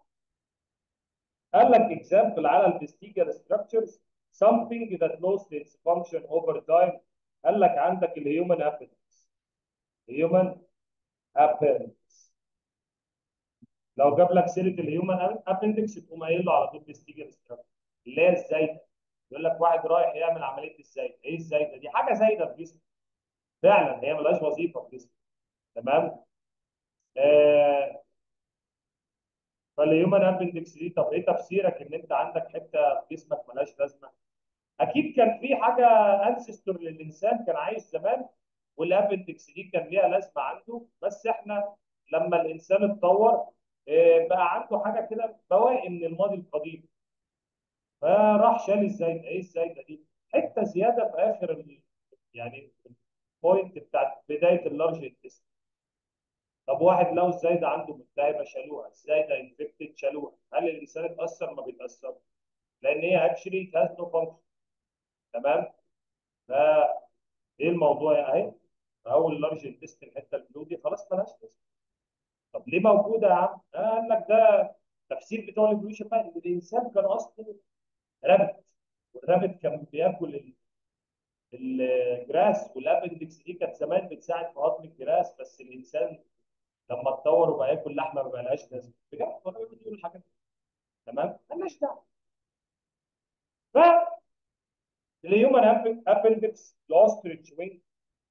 قال لك example على الفيستيجر structures something that lost its function over time قال لك عندك الهيومن appendix human appendix لو جاب لك سيره الهيومن ابندكس تقوم قايل له على طول فيستيجر structure اللي هي الزايده يقول لك واحد رايح يعمل عمليه الزايده ايه الزايده دي حاجه زايده في جسمه فعلا هي ملهاش وظيفه في جسمه تمام آه فالهيومن ابندكس دي طب ايه تفسيرك ان انت عندك حته في جسمك ملهاش لازمه اكيد كان في حاجه انسستور للانسان كان عايش زمان والابندكس دي كان ليها لازمه عنده بس احنا لما الانسان اتطور آه، بقى عنده حاجه كده بواقي من الماضي القديم فراح شال الزايده ايه الزايده دي حته زياده في اخر ال... يعني البوينت بتاعت بدايه اللارج انتست طب واحد لو الزايده عنده ملتهبه شالوها الزايده انفكتد شالوها هل الانسان اتاثر ما بيتاثرش لان هي اكشلي هاز نو فانكشن تمام ف ايه الموضوع يا اهي اول لارج انتست الحته البلو دي خلاص مالهاش لازمه ليه موجوده يا عم؟ آه قال لك ده تفسير بتوع الايفوليوشن بقى ان الانسان كان اصلا رابت والرابت كان بياكل ال- الجراس والابندكس دي كانت زمان بتساعد في هضم الجراس بس الانسان لما اتطور وبقى ياكل لحمه ما بقالهاش لازمه بجد والله بيقول الحاجات دي تمام مالناش دعوه ف الهيومن ابندكس الاوستريتش وينج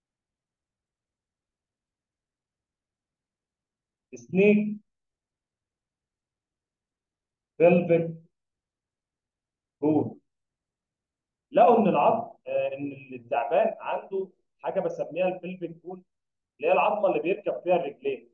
سنيك فيلفت بول لقوا ان العظم آه، ان التعبان عنده حاجه بسميها البلفيك بول اللي هي العظمه اللي بيركب فيها الرجلين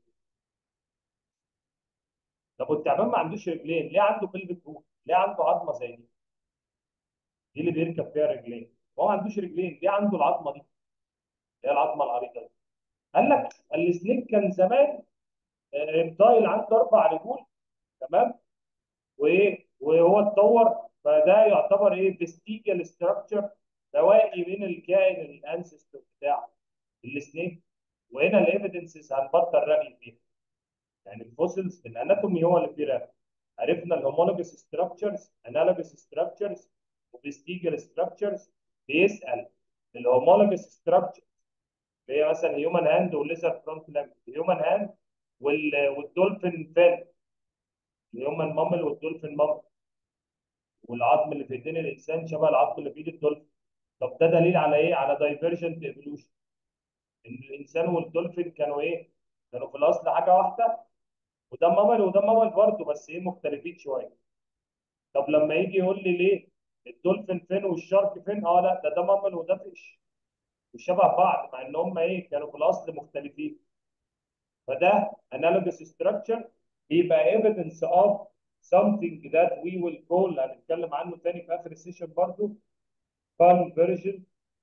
طب والتعبان ما عندوش رجلين ليه عنده بلفيك بول ليه عنده عظمه زي دي دي اللي بيركب فيها الرجلين هو ما عندوش رجلين ليه عنده العظمه دي اللي هي العظمه العريضه دي قال لك السنيك كان زمان آه، ريبتايل عنده اربع رجول تمام وايه وهو اتطور فده يعتبر ايه فيستيجال ستراكشر بواقي من الكائن الانسستور بتاعه السنيك وهنا الايفيدنسز هنبطل رغي فيها يعني الفوسلز الاناتومي هو اللي فيه رغي عرفنا الهومولوجous ستراكشرز انالوجous ستراكشرز وفيستيجال ستراكشرز بيسال الهومولوجous ستراكشرز اللي هي مثلا هيومن هاند والليزر فرونت لامب الهيومن هاند والدولفين فين الهيومن مامل والدولفين مامل والعظم اللي في ايدين الانسان شبه العظم اللي في ايد الدولفين طب ده دليل على ايه؟ على دايفرجنت ايفولوشن ان الانسان والدولفين كانوا ايه؟ كانوا في الاصل حاجه واحده وده مامل وده مامل برضه بس ايه مختلفين شويه طب لما يجي يقول لي ليه الدولفين فين والشارك فين؟ اه لا ده ده مامل وده فيش وشبه بعض مع ان هم ايه كانوا في الاصل مختلفين فده analogous structure بيبقى evidence of something that we will call هنتكلم عنه تاني في اخر السيشن برضو convergent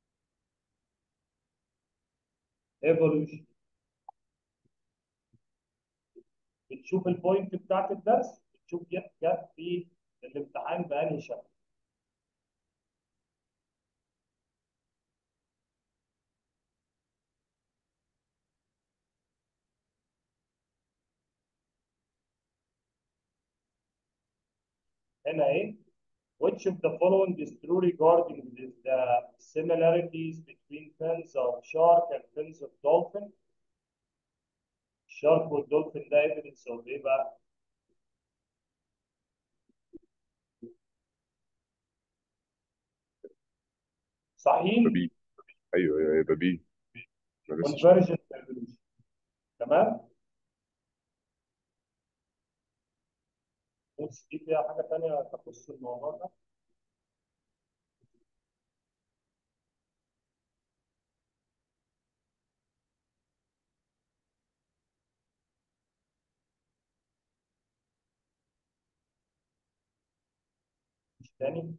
evolution بتشوف البوينت بتاعت الدرس بتشوف جت جت في الامتحان بأنهي شكل هنا ايه Which of the following is true regarding the, the similarities between fins of shark and fins of dolphin? Shark والدولفين ده evidence of ايه بقى؟ صحيح بي ايوه ايوه يبقى بي انا لسه convergent evolution تمام؟ بص دي فيها حاجة تانية تخص الموضوع ده مش تاني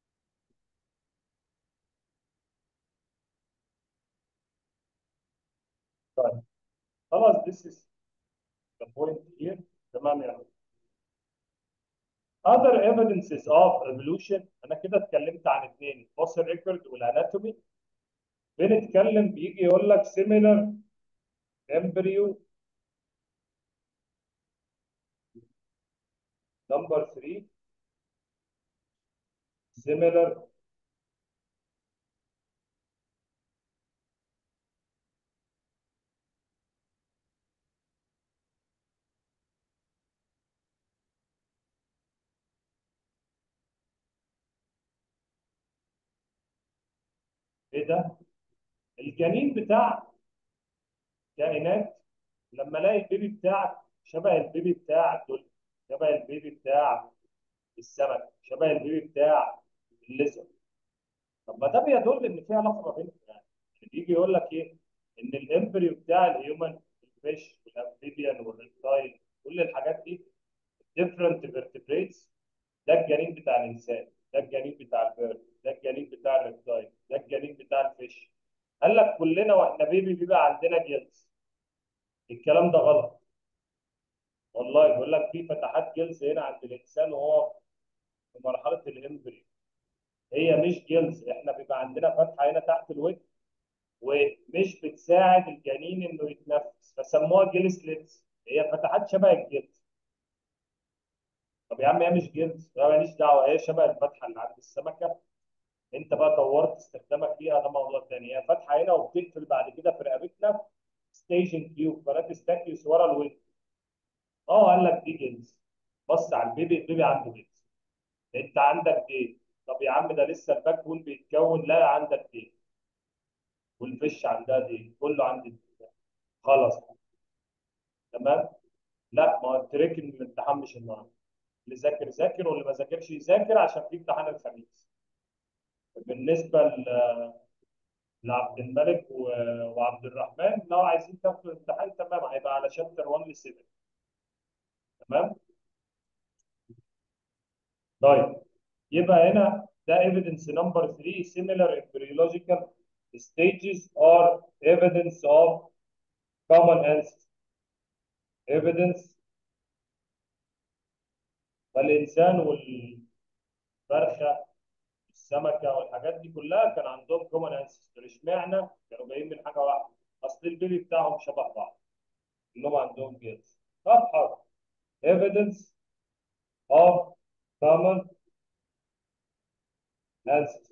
طيب خلاص this is the point here تمام يعني other evidences of evolution انا كده اتكلمت عن اثنين الفوسل ريكورد والاناتومي بنتكلم بيجي يقول لك similar embryo number 3 similar ايه ده؟ الجنين بتاع كائنات لما الاقي البيبي بتاعك شبه البيبي بتاع الدولفين شبه البيبي بتاع السمك شبه البيبي بتاع الليزر طب ما ده بيدل ان في علاقه ما بينهم يعني بيجي يقول لك ايه ان الامبريو بتاع الهيومن الفيش والامفيبيان والريبتايل كل الحاجات دي different vertebrates ده الجنين بتاع الانسان ده الجنين بتاع البيرد ده الجنين بتاع الريبتايل ده الجنين بتاع الفيش قال لك كلنا واحنا بيبي بيبقى عندنا جلز الكلام ده غلط والله بيقول لك في فتحات جلز هنا عند الانسان وهو في مرحله الامبريو هي مش جلز احنا بيبقى عندنا فتحه هنا تحت الوجه ومش بتساعد الجنين انه يتنفس فسموها جيل سليتس هي فتحات شبه الجلد طب يا عم هي مش جلد لا ماليش دعوه هي شبه الفتحه اللي عند السمكه انت بقى طورت استخدامك ليها ده موضوع تاني هي فاتحه هنا وبتقفل بعد كده في رقبتنا ستيشن تيوب قناه ستاكيوس ورا الودن اه قال لك دي جنس بص على البيبي البيبي عنده جنس انت عندك دي طب يا عم ده لسه الباك بون بيتكون لا عندك دي والفش عندها دي كله عندي دي خلاص تمام لا ما هو التريك ان الامتحان مش النهارده اللي ذاكر ذاكر واللي ما ذاكرش يذاكر عشان في امتحان الخميس بالنسبه ل- لعبد الملك و- وعبد الرحمن لو عايزين تاخدوا الامتحان تمام هيبقى على شابتر 1 ل 7 تمام طيب يبقى هنا ده evidence number 3 similar embryological stages are evidence of common ancestry evidence فالإنسان والفرخة السمكة والحاجات دي كلها كان عندهم common ancestor اشمعنى كانوا جايين من حاجة واحدة أصل البيبي بتاعهم شبه بعض كلهم عندهم جنس طب حاضر evidence of common ancestry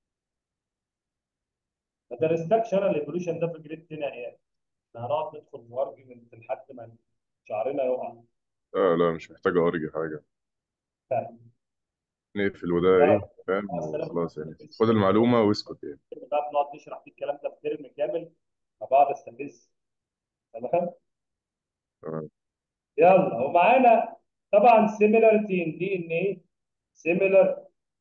ما درستكش انا الايفولوشن ده في جريد 10 ايام احنا هنقعد ندخل في ارجيومنت لحد ما شعرنا يقع لا لا مش محتاج أرجع حاجة فاهم نقفل وده إيه فاهم وخلاص يعني خد المعلومة واسكت يعني بقى بنقعد نشرح فيه الكلام ده في ترم كامل فبقعد استفز تمام تمام يلا ومعانا طبعا similarity in DNA similar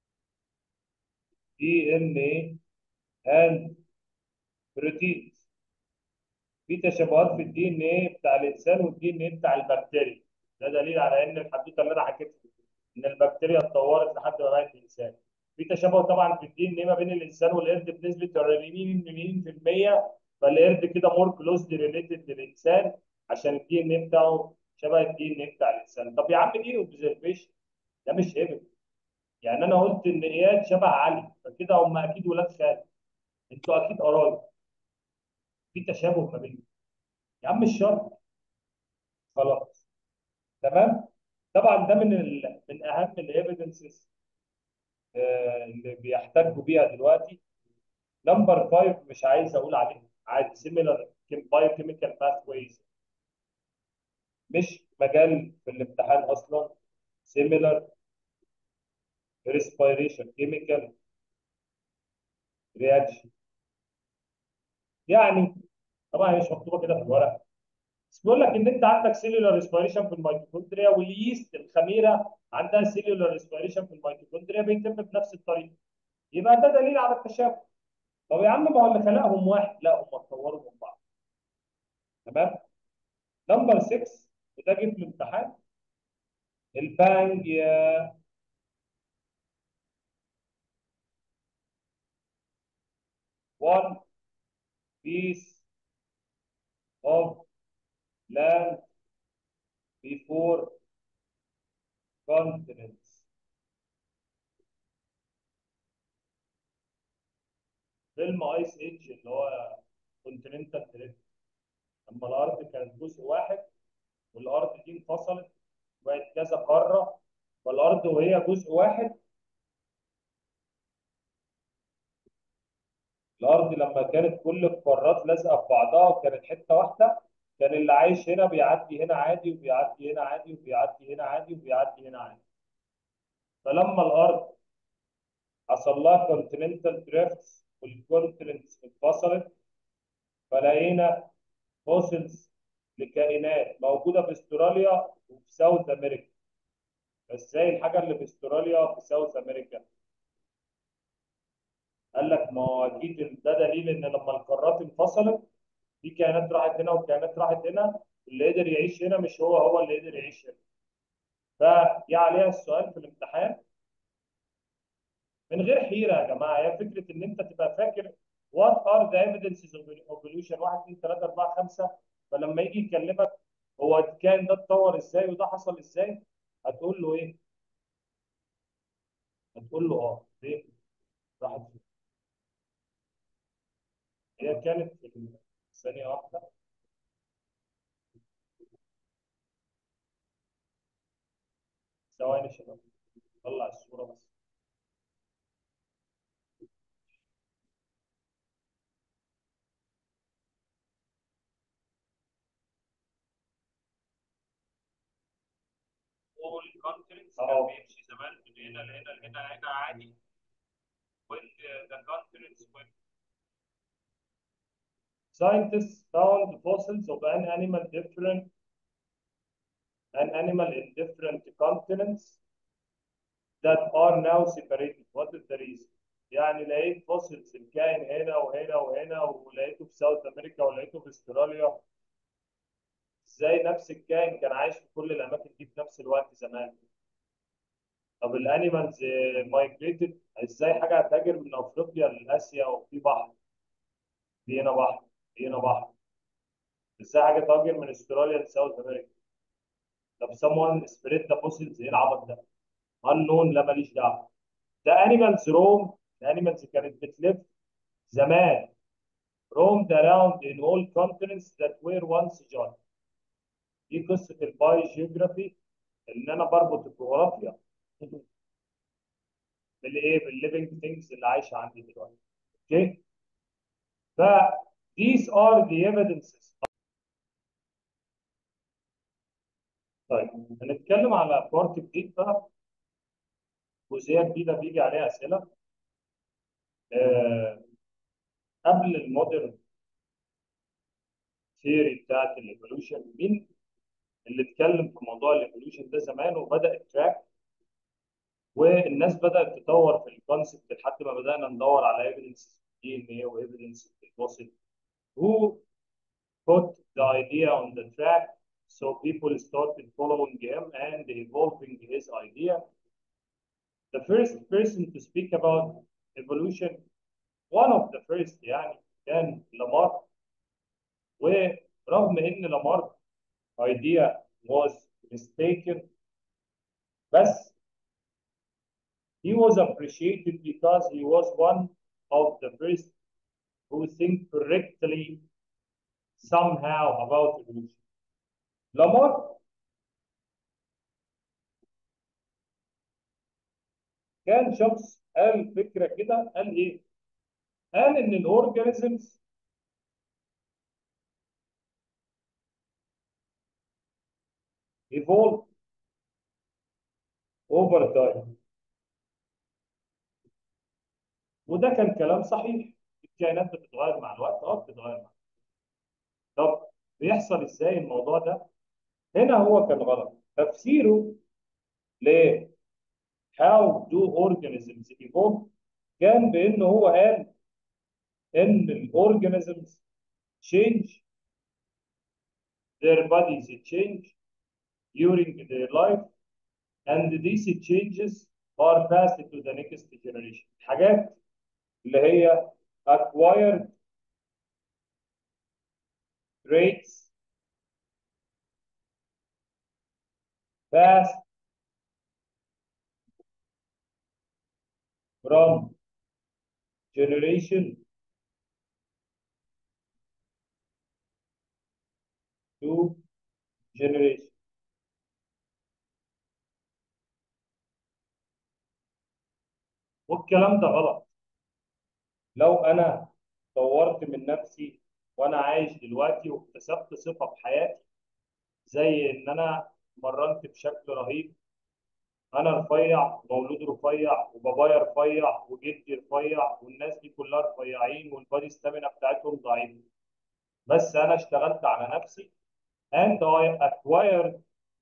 DNA and proteins في تشابهات في الدي ان ايه بتاع الانسان والدي ان ايه بتاع البكتيريا ده دليل على ان الحدوته اللي انا حكيتها ان البكتيريا اتطورت لحد ما بقت الانسان في تشابه طبعا في الدي ان ايه ما بين الانسان والقرد بنسبه 80% فالقرد كده مور كلوزلي ريليتد للانسان عشان الدي ان ايه بتاعه شبه الدي ان ايه بتاع الانسان طب يا عم دي اوبزرفيشن ده مش ايفيدنس يعني انا قلت ان اياد شبه علي فكده هم اكيد ولاد خال انتوا اكيد قرايب في تشابه ما بينهم يا عم مش شرط خلاص تمام طبعا ده من ال... من اهم الايفيدنسز اللي بيحتاجوا بيها دلوقتي نمبر 5 مش عايز اقول عليه عادي سيميلر بايوكيميكال باثويز مش مجال في الامتحان اصلا سيميلر ريسبيريشن كيميكال رياكشن يعني طبعا هي مش مكتوبه كده في الورق بس بيقول لك ان انت عندك سيلولار ريسبيريشن في الميتوكوندريا واليست الخميره عندها سيلولار ريسبيريشن في الميتوكوندريا بيتم بنفس الطريقه يبقى ده دليل على التشابه طب يا عم ما هو اللي خلقهم واحد لا هم اتطوروا من بعض تمام نمبر 6 وده جه في الامتحان البانجيا one piece of land before continents فيلم ايس ايج اللي هو كونتيننتال دريفت لما الارض كانت جزء واحد والارض دي انفصلت وبقت كذا قاره فالارض وهي جزء واحد الارض لما كانت كل القارات لازقه في بعضها وكانت حته واحده كان اللي عايش هنا بيعدي هنا عادي وبيعدي هنا عادي وبيعدي هنا عادي وبيعدي هنا عادي فلما الارض حصل لها كونتيننتال دريفتس والكونتيننتس انفصلت فلقينا فوسلز لكائنات موجوده في استراليا وفي ساوث امريكا ازاي الحاجه اللي في استراليا وفي ساوث امريكا قال لك ما هو اكيد ده دليل ان لما القارات انفصلت في كائنات راحت هنا وكائنات راحت هنا اللي قدر يعيش هنا مش هو هو اللي قدر يعيش هنا فجاء عليها السؤال في الامتحان من غير حيره يا جماعه هي فكره ان انت تبقى فاكر what are the evidences of evolution 1 2 3 4 5 فلما يجي يكلمك هو الكائن ده اتطور ازاي وده حصل ازاي هتقول له ايه؟ هتقول له اه ليه؟ راحت فين؟ هي كانت في ثانيه واحده ثواني يا شباب طلع الصورة بس all continents أهو. كان بيمشي زمان من هنا لهنا لهنا لهنا عادي when the, the continents went Scientists found fossils of an animal different an animal in different continents that are now separated. What is the reason? يعني لقيت فوسيلز الكائن هنا وهنا وهنا ولقيته في ساوث امريكا ولقيته في استراليا. ازاي نفس الكائن كان عايش في كل الاماكن دي في نفس الوقت زمان؟ طب الانيمالز مايجريتد ازاي حاجه هتهاجر من افريقيا لاسيا وفي بحر؟ في هنا بحر، في هنا بحر. ازاي حاجه تهاجر من استراليا لساوث امريكا؟ طب someone spread the fossils ايه العبط ده؟ unknown لا ماليش دعوه. ده animals roam الانيمالز كانت بتلف زمان roamed around in all continents that were once joined. دي قصه الباي جيوغرافي ان انا بربط الجغرافيا بالايه؟ بالليفنج ثينجز اللي عايشه عندي دلوقتي. اوكي؟ ف these are the evidences طيب هنتكلم على بارت جديد بقى جزئيه جديده بيجي عليها اسئله آه قبل المودرن ثيوري بتاعت الايفولوشن مين اللي اتكلم في موضوع الايفولوشن ده زمان وبدا التراك والناس بدات تطور في الكونسبت لحد ما بدانا ندور على ايفيدنس دي ان ايه وايفيدنس في الفوسيل who put the idea on the track so people started following him and evolving his idea the first person to speak about evolution one of the first يعني كان لامارك ورغم ان لامارك idea was mistaken بس he was appreciated because he was one of the first who think correctly somehow about evolution لامارك كان شخص قال فكره كده قال ايه؟ قال ان الاورجانيزمز evolve over time وده كان كلام صحيح الكائنات بتتغير مع الوقت اه بتتغير مع الوقت طب بيحصل ازاي الموضوع ده؟ هنا هو كان غلط تفسيره ل how do organisms evolve كان بان هو قال ان الاورجانيزمز change their bodies change during their life and these changes are passed to the next generation حاجات اللي هي acquired traits passed from generation to generation والكلام ده غلط لو انا طورت من نفسي وانا عايش دلوقتي واكتسبت صفه في حياتي زي ان انا مرنت بشكل رهيب انا رفيع مولود رفيع وبابايا رفيع وجدي رفيع والناس دي كلها رفيعين والبادي ستامينا بتاعتهم ضعيفه بس انا اشتغلت على نفسي and I acquired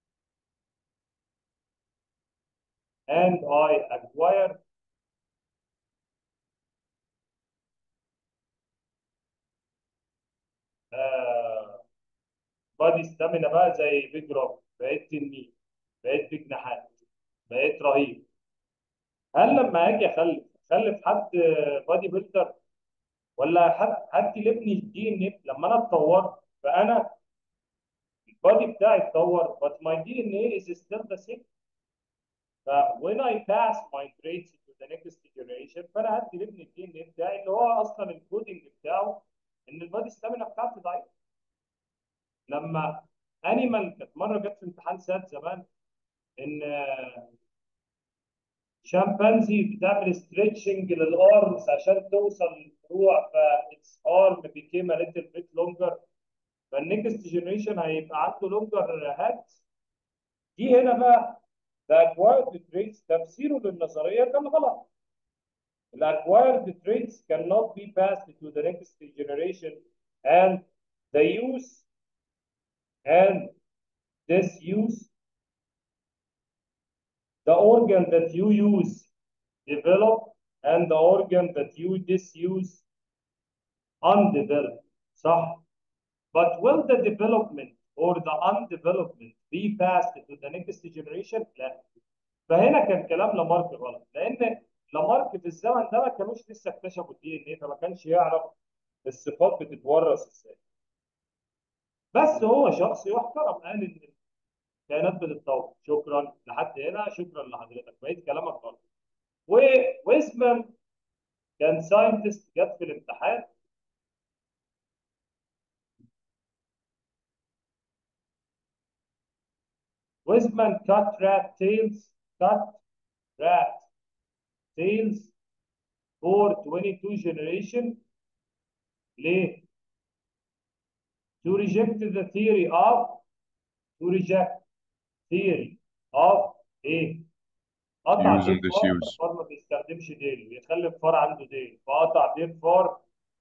and I acquired آه بادي ستامينا بقى زي بيج روك بقيت تنين بقيت بجناحات بقيت رهيب هل لما اجي اخلف اخلف حد بادي بيلدر ولا حد حد يلبني الدي ان ايه لما انا اتطورت فانا البادي بتاعي اتطور but my DNA is still the same ف when I pass my traits to the next generation فانا هدي لابني الدي ان ايه بتاعي اللي هو اصلا الكودنج بتاعه ان البادي ستامينا بتاعتي ضعيفه لما انيمال كانت مره جت في امتحان سات زمان ان شامبانزي بتعمل ستريتشنج للارمز عشان توصل للفروع فاتس ارم بيكيم ا ليتل بيت لونجر فالنكست جنريشن هيبقى عنده لونجر هات دي هنا بقى the acquired traits تفسيره للنظريه كان غلط The acquired traits cannot be passed to the next generation and the use and disuse the organ that you use develop and the organ that you disuse undeveloped صح but will the development or the undevelopment be passed to the next generation لا فهنا كان كلام لامارك غلط لان لامارك في الزمن ده ما كانوش لسه اكتشفوا الدي ان ايه فما كانش يعرف الصفات بتتورث ازاي بس هو شخص يحترم قال ان الكائنات بتتطور شكرا لحد هنا شكرا لحضرتك بقيت كلامك غلط وويسمان كان ساينتست جت في الامتحان ويسمان cut rat tails cut rat tails for 22 generation ليه؟ to reject the theory of to reject theory of ايه؟ قطع Use ديل and فار disuse. الفار ما بيستخدمش ديل يخلي الفار عنده ديل فقطع ديل فار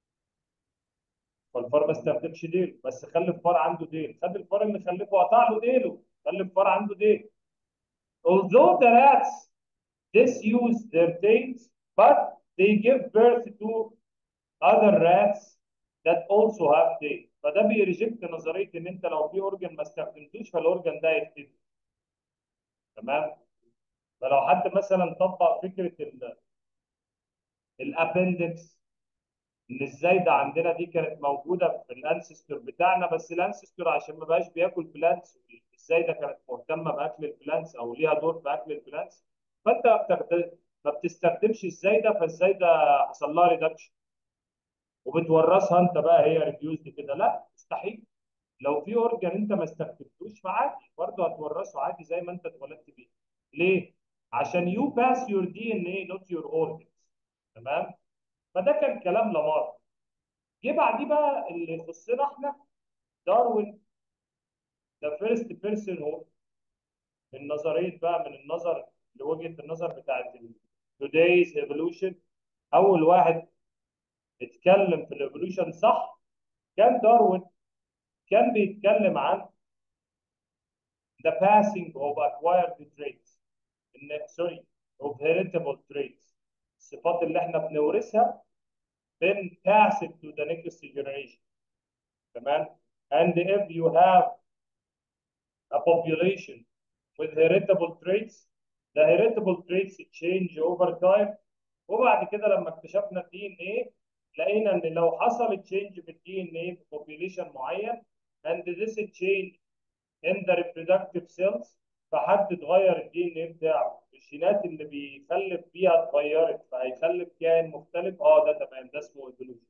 فالفار ما استخدمش ديل بس خلي الفار عنده ديل خد الفار اللي خلفه قطع له ديله خلي الفار عنده ديل although the rats disuse their tails but they give birth to other rats that also have tails فده بيريجكت نظريه ان انت لو في اورجن ما استخدمتوش فالاورجن ده يختفي تمام فلو حد مثلا طبق فكره الابندكس ان ازاي ده عندنا دي كانت موجوده في الانسستور بتاعنا بس الانسستور عشان ما بقاش بياكل بلانتس ازاي ده كانت مهتمه باكل البلانتس او ليها دور في اكل البلانتس فانت ما بتخد- ما بتستخدمش ازاي ده فازاي ده حصل لها ريدكشن وبتورثها انت بقى هي ريديوزد كده لا مستحيل لو في اورجن انت ما استخدمتوش فعادي برضه هتورثه عادي زي ما انت اتولدت بيه ليه؟ عشان يو باس يور دي ان ايه نوت يور اورجنز تمام؟ فده كان كلام لامارك جه بعديه بقى اللي يخصنا احنا داروين ذا فيرست بيرسون هو من نظريه بقى من النظر لوجهه النظر بتاعت today's evolution اول واحد اتكلم في الايفولوشن صح كان داروين كان بيتكلم عن the passing of acquired traits ان سوري of heritable traits الصفات اللي احنا بنورثها then pass it to the next generation تمام and if you have a population with heritable traits the heritable traits change over time وبعد كده لما اكتشفنا الدي ان ايه لقينا ان لو حصل تشينج في الدي ان ايه في population معين and this change in the reproductive cells فحد اتغير الدي ان ايه بتاعه الجينات اللي بيخلف بيها اتغيرت فهيخلف كائن مختلف اه ده تمام ده اسمه ايفولوشن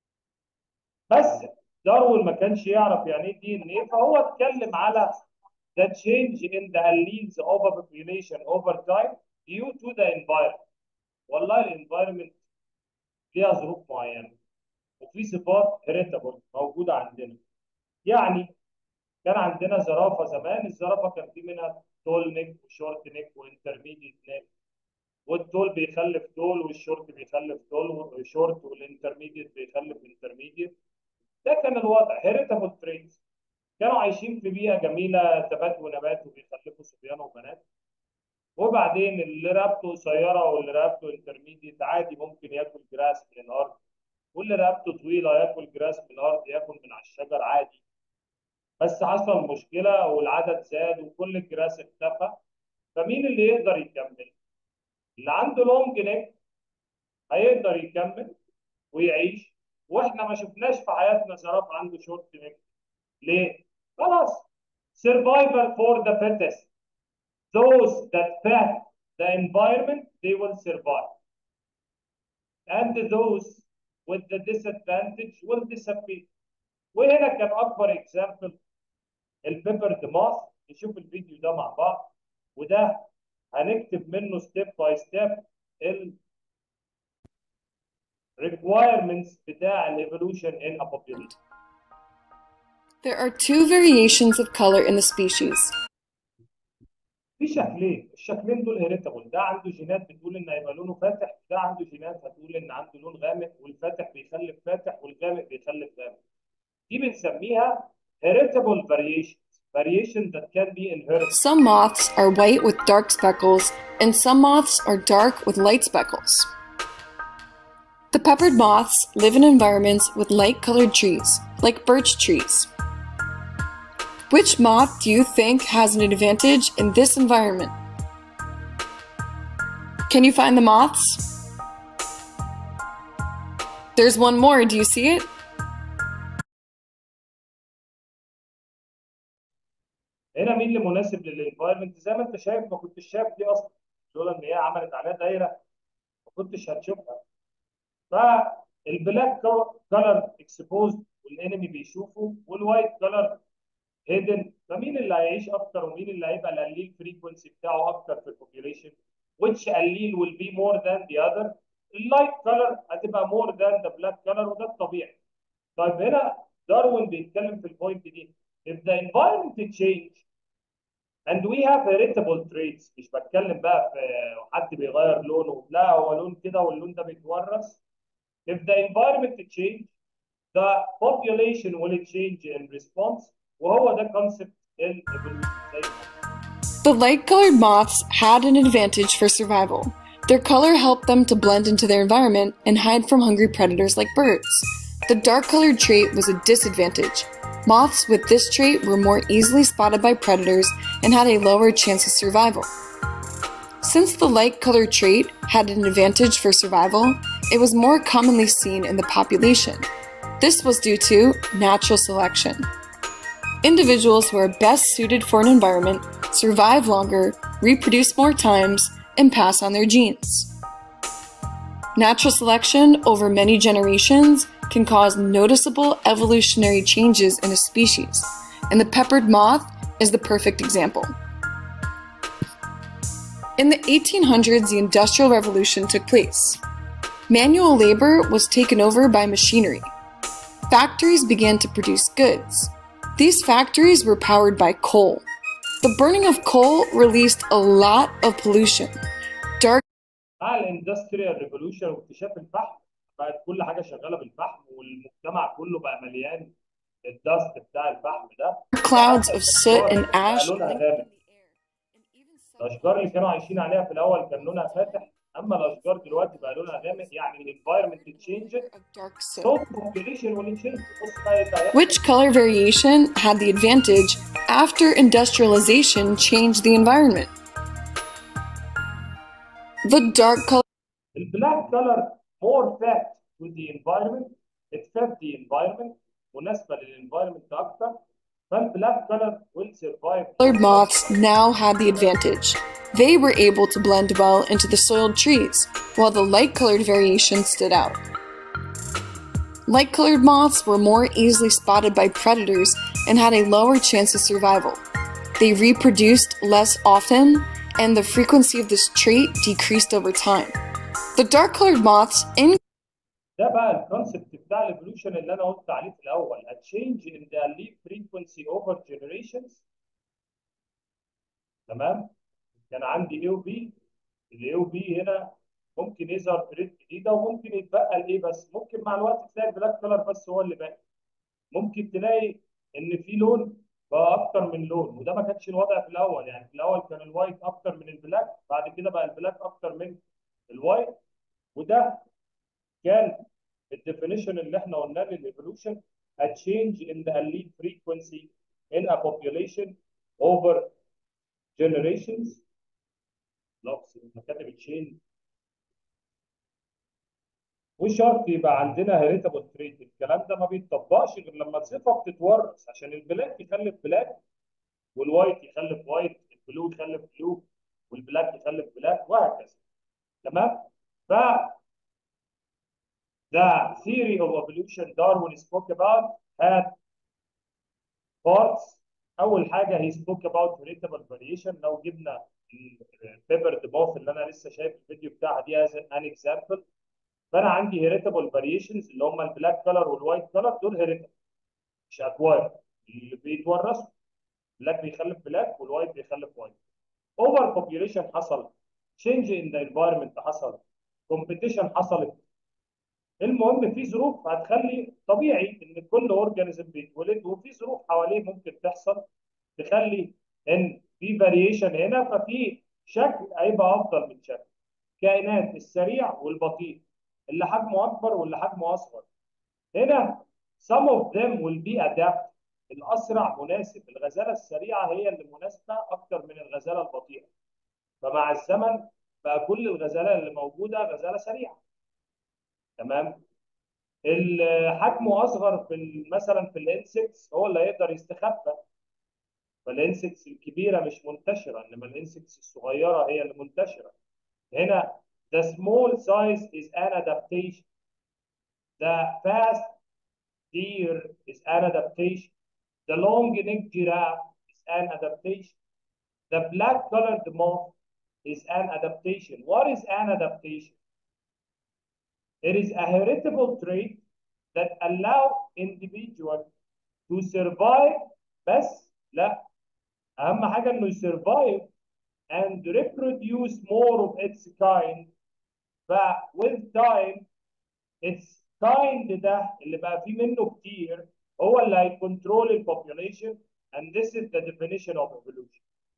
بس داروين ما كانش يعرف يعني ايه دي ان ايه فهو اتكلم على the change in the alleles of a population over time due to the environment والله الانفايرمنت ليها ظروف معينه وفي صفات هيريتابل موجوده عندنا يعني كان عندنا زرافه زمان الزرافه كان في منها تول نيك وشورت نيك وانترميديت نيك والتول بيخلف تول والشورت بيخلف تول والشورت والانترميديت بيخلف انترميديت ده كان الوضع هيريتابل تريتس كانوا عايشين في بيئه جميله تبات ونبات وبيخلفوا صبيان وبنات وبعدين اللي رقبته قصيره واللي رقبته انترميديت عادي ممكن ياكل جراس من الارض واللي رقبته طويله ياكل جراس من الارض ياكل من على الشجر عادي بس حصل مشكله والعدد زاد وكل الجراس اختفى فمين اللي يقدر يكمل؟ اللي عنده لونج نيك هيقدر يكمل ويعيش واحنا ما شفناش في حياتنا زرافه عنده شورت نيك ليه؟ خلاص survival for the fittest those that fit the environment they will survive and those with the disadvantage will disappear وهنا كان اكبر اكزامبل البيبرد ماث نشوف الفيديو ده مع بعض وده هنكتب منه ستيب باي ستيب ال requirements بتاع ال evolution in a population There are two variations of color in the species. في شكلين الشكلين دول هيريتابل ده عنده جينات بتقول ان هيبقى لونه فاتح ده عنده جينات هتقول ان عنده لون غامق والفاتح بيخلف فاتح والغامق بيخلف غامق دي بنسميها heritable variations variation that can be inherited Some moths are white with dark speckles, and some moths are dark with light speckles. The peppered moths live in environments with light colored trees, like birch trees. Which moth do you think has an advantage in this environment? Can you find the moths? There's one more, do you see it? هنا مين اللي مناسب للانفايرمنت زي ما انت شايف ما كنتش شايف دي اصلا لولا ان هي عملت عليها دايره ما كنتش هتشوفها فالبلاك كلر اكسبوزد والانمي بيشوفه والوايت كلر هيدن فمين اللي هيعيش اكتر ومين اللي هيبقى الاليل فريكونسي بتاعه اكتر في البوبيوليشن which allele will be more than the other اللايت كلر هتبقى more than the black color وده الطبيعي طيب هنا داروين بيتكلم في البوينت دي if the environment change and we have heritable traits مش بتكلم بقى في حد بيغير لونه لا هو لون كده واللون ده بيتورث if the environment change the population will change in response وهو ده concept evolution زي ما The light colored moths had an advantage for survival. Their color helped them to blend into their environment and hide from hungry predators like birds. The dark colored trait was a disadvantage. Moths with this trait were more easily spotted by predators and had a lower chance of survival. Since the light colored trait had an advantage for survival, it was more commonly seen in the population. This was due to natural selection. Individuals who are best suited for an environment survive longer, reproduce more times, and pass on their genes. Natural selection over many generations can cause noticeable evolutionary changes in a species, and the peppered moth is the perfect example. In the 1800s, the Industrial Revolution took place. Manual labor was taken over by machinery. Factories began to produce goods. These factories were powered by coal. The burning of coal released a lot of pollution. Dark مع الاندستريال ريفولوشن واكتشاف الفحم بقت كل حاجه شغاله بالفحم والمجتمع كله بقى مليان الدست بتاع الفحم ده clouds of soot and ash. بقى لونها غامق الاشجار اللي كانوا عايشين عليها في الاول كان لونها فاتح اما الاشجار دلوقتي بقى لونها غامق يعني الانفايرمنت تشينج of dark soot. so population will change بص بقى ده Which color variation had the advantage after industrialization changed the environment? The dark color البلاك كلر more fat to the environment it fed the environment مناسبه للانفايرمنت اكتر فالبلاك كلر will survive colored moths now had the advantage. They were able to blend well into the soiled trees, while the light colored variation stood out. Light colored moths were more easily spotted by predators and had a lower chance of survival. They reproduced less often, and the frequency of this trait decreased over time. The dark colored moths in ده بقى الكونسبت بتاع الايفولوشن اللي انا قلت عليه في الاول a change in the allele frequency over generations تمام كان عندي A و B ال A و B هنا ممكن يظهر تريد جديده وممكن يتبقى الايه بس ممكن مع الوقت تلاقي البلاك كلر بس هو اللي باقي ممكن تلاقي ان في لون بقى اكتر من لون وده ما كانش الوضع في الاول يعني في الاول كان الوايت اكتر من البلاك بعد كده بقى البلاك اكتر من الوايت وده كان الديفينيشن اللي احنا قلناه للايفولوشن a change in the allele frequency in a population over generations لفظ كاتب تشين وشرط يبقى عندنا هيريتابل تريت الكلام ده ما بيتطبقش غير لما الصفه بتتورث عشان البلاك يخلف بلاك والوايت يخلف وايت البلو يخلف بلو والبلاك يخلف بلاك وهكذا تمام ف the theory of evolution Darwin spoke about had parts أول حاجة he spoke about heritable variation لو جبنا البيبر ديبوف اللي انا لسه شايف الفيديو بتاعها دي از ان اكزامبل فانا عندي هيريتابل فاريشنز اللي هم البلاك كلر والوايت كلر دول هيريتابل مش اكواير اللي بيتورثوا بلاك بيخلف بلاك والوايت بيخلف وايت اوفر بوبيوليشن حصل تشينج ان ذا انفايرمنت حصل كومبيتيشن حصلت المهم في ظروف هتخلي طبيعي ان كل اورجانيزم بيتولد وفي ظروف حواليه ممكن تحصل تخلي ان في فاريشن هنا ففي شكل هيبقى افضل من شكل كائنات السريع والبطيء اللي حجمه اكبر واللي حجمه اصغر هنا some of them will be adapt الاسرع مناسب الغزاله السريعه هي اللي مناسبه اكتر من الغزاله البطيئه فمع الزمن بقى كل الغزاله اللي موجوده غزاله سريعه تمام اللي حجمه اصغر في ال- مثلا في الانسكتس هو اللي هيقدر يستخبى فالانسكتس الكبيره مش منتشره انما الانسكتس الصغيره هي اللي منتشره هنا the small size is an adaptation the fast deer is an adaptation the long necked giraffe is an adaptation the black colored moth is an adaptation what is an adaptation it is a heritable trait that allow individual to survive بس لا اهم حاجه انه يسرفايف and reproduce more of its kind ف with time its kind ده اللي بقى فيه منه كتير هو اللي هيكونترول البوبوليشن and this is the definition of evolution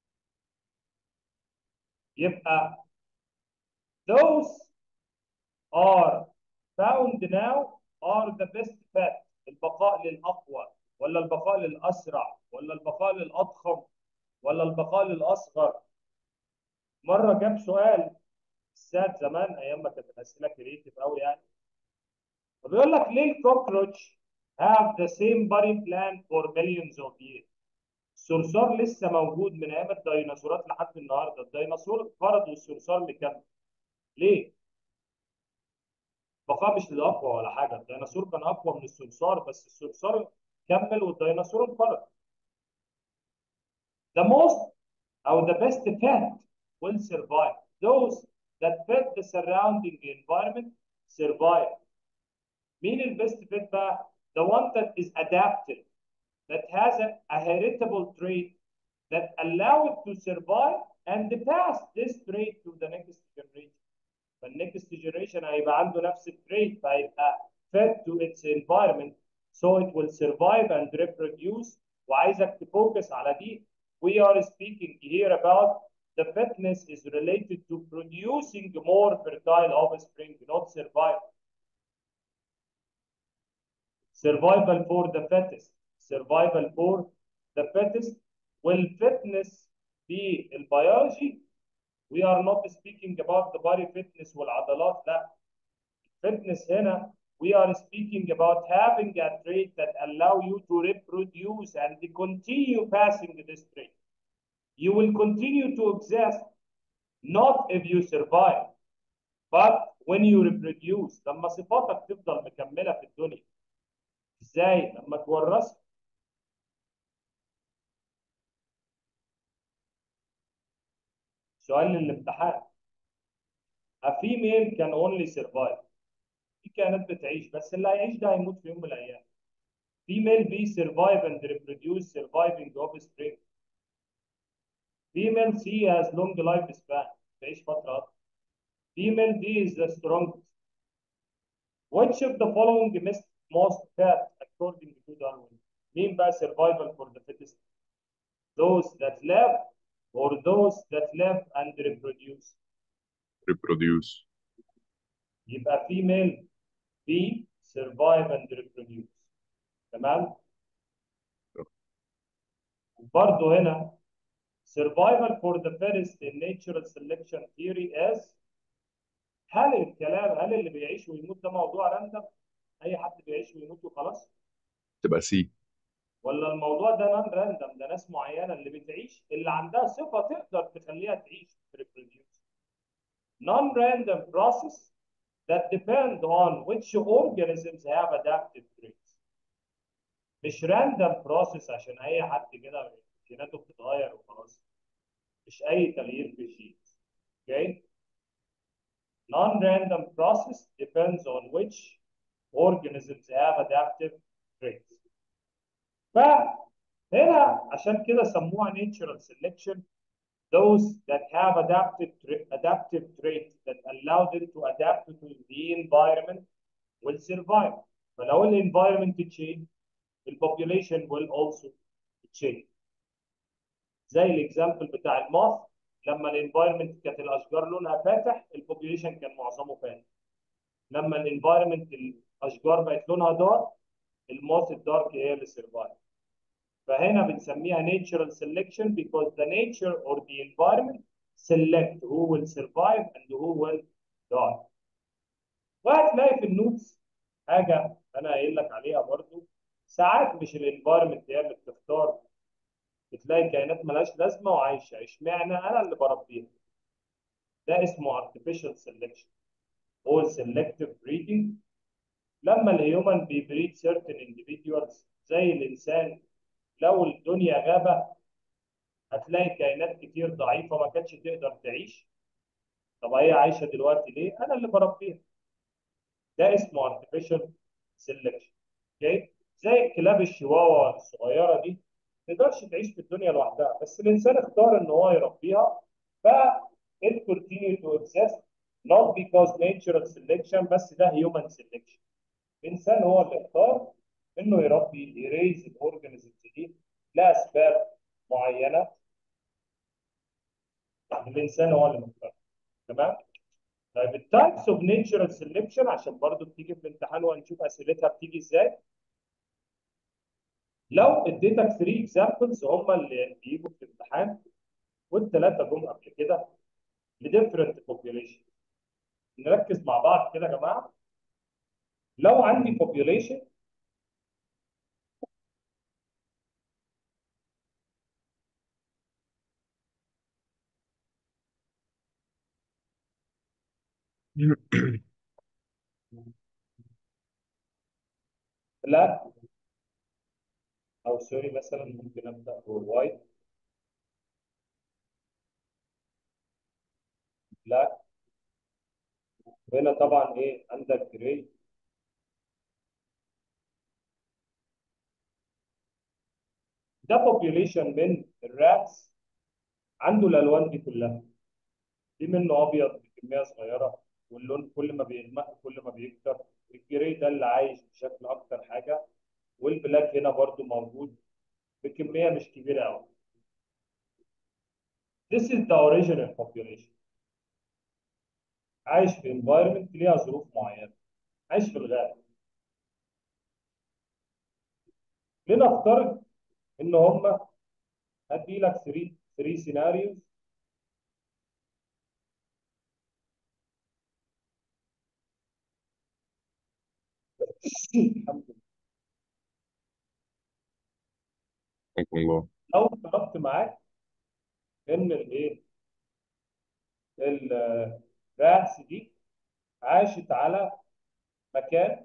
يبقى those are found now are the best fat البقاء للأقوى ولا البقاء للأسرع ولا البقاء للأضخم ولا البقاء للأصغر مرة جاب سؤال الساد زمان أيام ما كانت الأسئلة كريتيف أوي يعني فبيقول لك ليه الكوكروتش have the same body plan for millions of years الصرصار لسه موجود من أيام الديناصورات لحد النهارده الديناصور انقرض والصرصار مكمل ليه؟ بقاء مش للأقوى ولا حاجة الديناصور كان أقوى من الصرصار بس الصرصار كمل والديناصور انقرض The most أو the best fat will survive. Those that fit the surrounding environment survive. مين البيست fit بقى؟ The one that is adapted, that has a, a heritable trait that allow it to survive and pass this trait to the next generation. فالnext generation هيبقى عنده نفس التريت فهيبقى fed to its environment so it will survive and reproduce وعايزك تفوكس على دي we are speaking here about the fitness is related to producing more fertile offspring, not survival. Survival for the fittest. Survival for the fittest. Will fitness be البيولوجي? We are not speaking about the body fitness والعضلات لا. Fitness هنا we are speaking about having a trait that allow you to reproduce and continue passing this trait. You will continue to exist not if you survive but when you reproduce لما صفاتك تفضل مكملة في الدنيا ازاي لما تورثها سؤال للامتحان A female can only survive في كائنات بتعيش بس اللي هيعيش ده هيموت في يوم من الأيام Female B survive and reproduce surviving offspring Female C has long lifespan تعيش فترة أطول Female D is the strongest Which of the following is most fat according to Darwin مين بقى survival for the fittest those that live or those that live and reproduce reproduce يبقى female B survive and reproduce تمام برضه هنا survival for the fittest in natural selection theory is هل الكلام هل اللي بيعيش ويموت ده موضوع راندم اي حد بيعيش ويموت وخلاص تبقى سي ولا الموضوع ده نون راندم ده ناس معينه اللي بتعيش اللي عندها صفه تقدر تخليها تعيش reproduce non random process that depend on which organisms have adaptive traits مش random process عشان اي حد كده جيناته بتتغير وخلاص مش اي تغيير في الجين اوكي non-random process depends on which organisms have adaptive traits فهنا عشان كده سموها natural selection those that have adaptive tra- adaptive traits that allow them to adapt to the environment will survive فلو ال environment change the population will also change زي الاكزامبل بتاع الماث لما الانفايرمنت كانت الاشجار لونها فاتح البوبيوليشن كان معظمه فاتح لما الانفايرمنت الاشجار بقت لونها دارك الماث الدارك هي اللي سرفايف فهنا بنسميها natural selection because the nature or the environment select who will survive and who will die وهتلاقي في النوتس حاجه انا قايل لك عليها برضو ساعات مش الانفايرمنت هي اللي بتختار بتلاقي كائنات ملهاش لازمه وعايشه اشمعنى انا اللي بربيها ده اسمه artificial selection or selective breeding لما الهيومن بيبريد certain individuals زي الانسان لو الدنيا غابه هتلاقي كائنات كتير ضعيفه ما كانتش تقدر تعيش طب هي عايشه دلوقتي ليه؟ انا اللي بربيها ده اسمه artificial selection اوكي زي الكلاب الشواوا الصغيره دي ما تقدرش تعيش في الدنيا لوحدها بس الانسان اختار ان هو يربيها ف it continue to exist not because natural selection بس ده human selection الانسان هو اللي اختار انه يربي يريز الاورجانيزمز دي لاسباب معينه الانسان هو اللي مختار تمام طيب التايبس اوف نيتشرال سelection عشان برضو بتيجي في الامتحان وهنشوف اسئلتها بتيجي ازاي لو اديتك 3 اكزامبلز هم اللي بيجوا في الامتحان والثلاثه جم قبل كده لديفرنت population نركز مع بعض كده يا جماعه لو عندي population بلاك او سوري مثلا ممكن ابدا بوايت بلاك وهنا طبعا ايه عندك جراي ده population من الراتس عنده الالوان دي كلها في منه ابيض بكميه صغيره واللون كل ما بيغمق كل ما بيكتر الجراي ده اللي عايش بشكل اكتر حاجه والبلاك هنا برضو موجود بكميه مش كبيره قوي This is the original population عايش في environment ليها ظروف معينه عايش في الغابه لنفترض ان هم هدي لك 3 3 سيناريوز الحمد لله رحمكم الله لو افترضت معاك ان الايه الرأس دي عاشت على مكان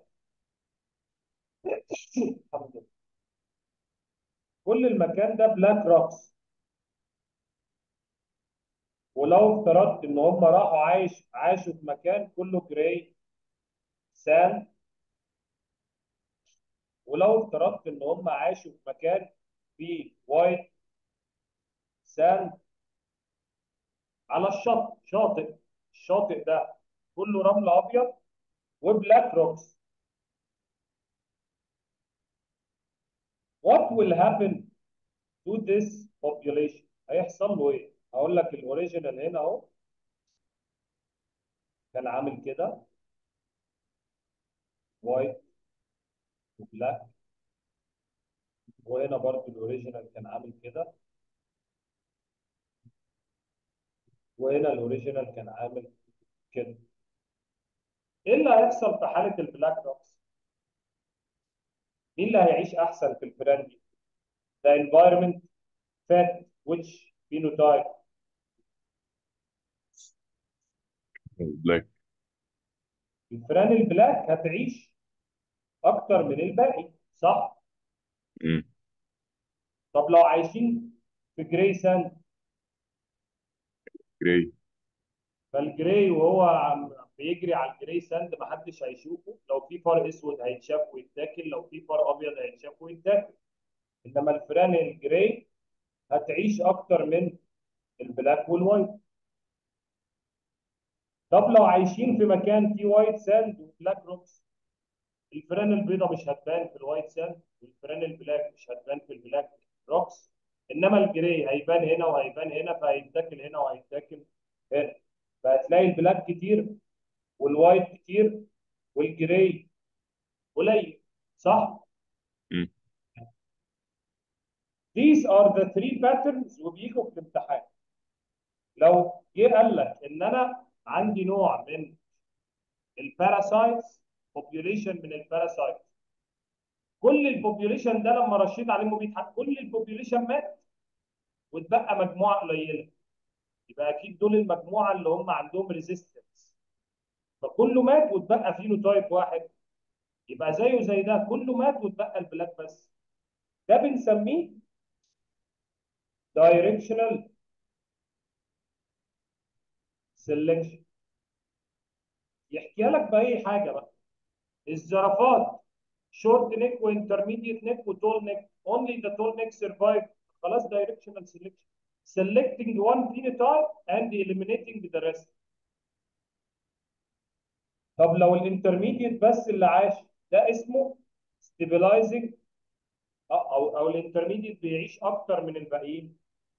الحمد لله كل المكان ده بلاك روكس ولو افترضت ان هم راحوا عايش عاشوا في مكان كله جراي ساند ولو افترضت ان هم عاشوا في مكان فيه وايت ساند على الشط شاطئ الشاطئ ده كله رمل ابيض وبلاك روكس what will happen to this population هيحصل له ايه هقول لك الاوريجينال هنا اهو كان عامل كده وايت وبلاك وهنا برضو الاوريجينال كان عامل كده وهنا الاوريجينال كان عامل كده ايه اللي هيحصل في حاله البلاك روكس مين اللي هيعيش احسن في الفئران دي the environment fat which phenotype بلاك الفئران البلاك هتعيش اكتر من الباقي صح مم. طب لو عايشين في جراي ساند جراي فالجراي وهو عم بيجري على الجراي ساند محدش هيشوفه لو في فار اسود هيتشاف ويتاكل لو في فار ابيض هيتشاف ويتاكل انما الفئران الجراي هتعيش اكتر من البلاك والوايت طب لو عايشين في مكان فيه وايت ساند وبلاك روكس الفئران البيضاء مش هتبان في الوايت ساند والفئران البلاك مش هتبان في البلاك روكس انما الجراي هيبان هنا وهيبان هنا فهيتاكل هنا وهيتاكل هنا فهتلاقي البلاك كتير والوايت كتير والجراي قليل صح؟ مم. These are the three patterns وبيجوا في الامتحان لو جه قال لك ان انا عندي نوع من الباراسايتس population من الباراسايتس كل البوبيوليشن ده لما رشيت عليه مبيد حق كل البوبيوليشن مات واتبقى مجموعه قليله يبقى اكيد دول المجموعه اللي هم عندهم ريزيستنس فكله مات واتبقى فينوتايب واحد يبقى زيه زي ده كله مات واتبقى البلاك بس ده بنسميه دايركشنال سelection يحكيها لك باي حاجه بقى الزرافات شورت نيك وانترميديت نيك وتول نيك only the tall neck survive خلاص directional selection selecting one phenotype and eliminating the rest طب لو الانترميديت بس اللي عاش ده اسمه stabilizing او او, أو الانترميديت بيعيش اكتر من الباقيين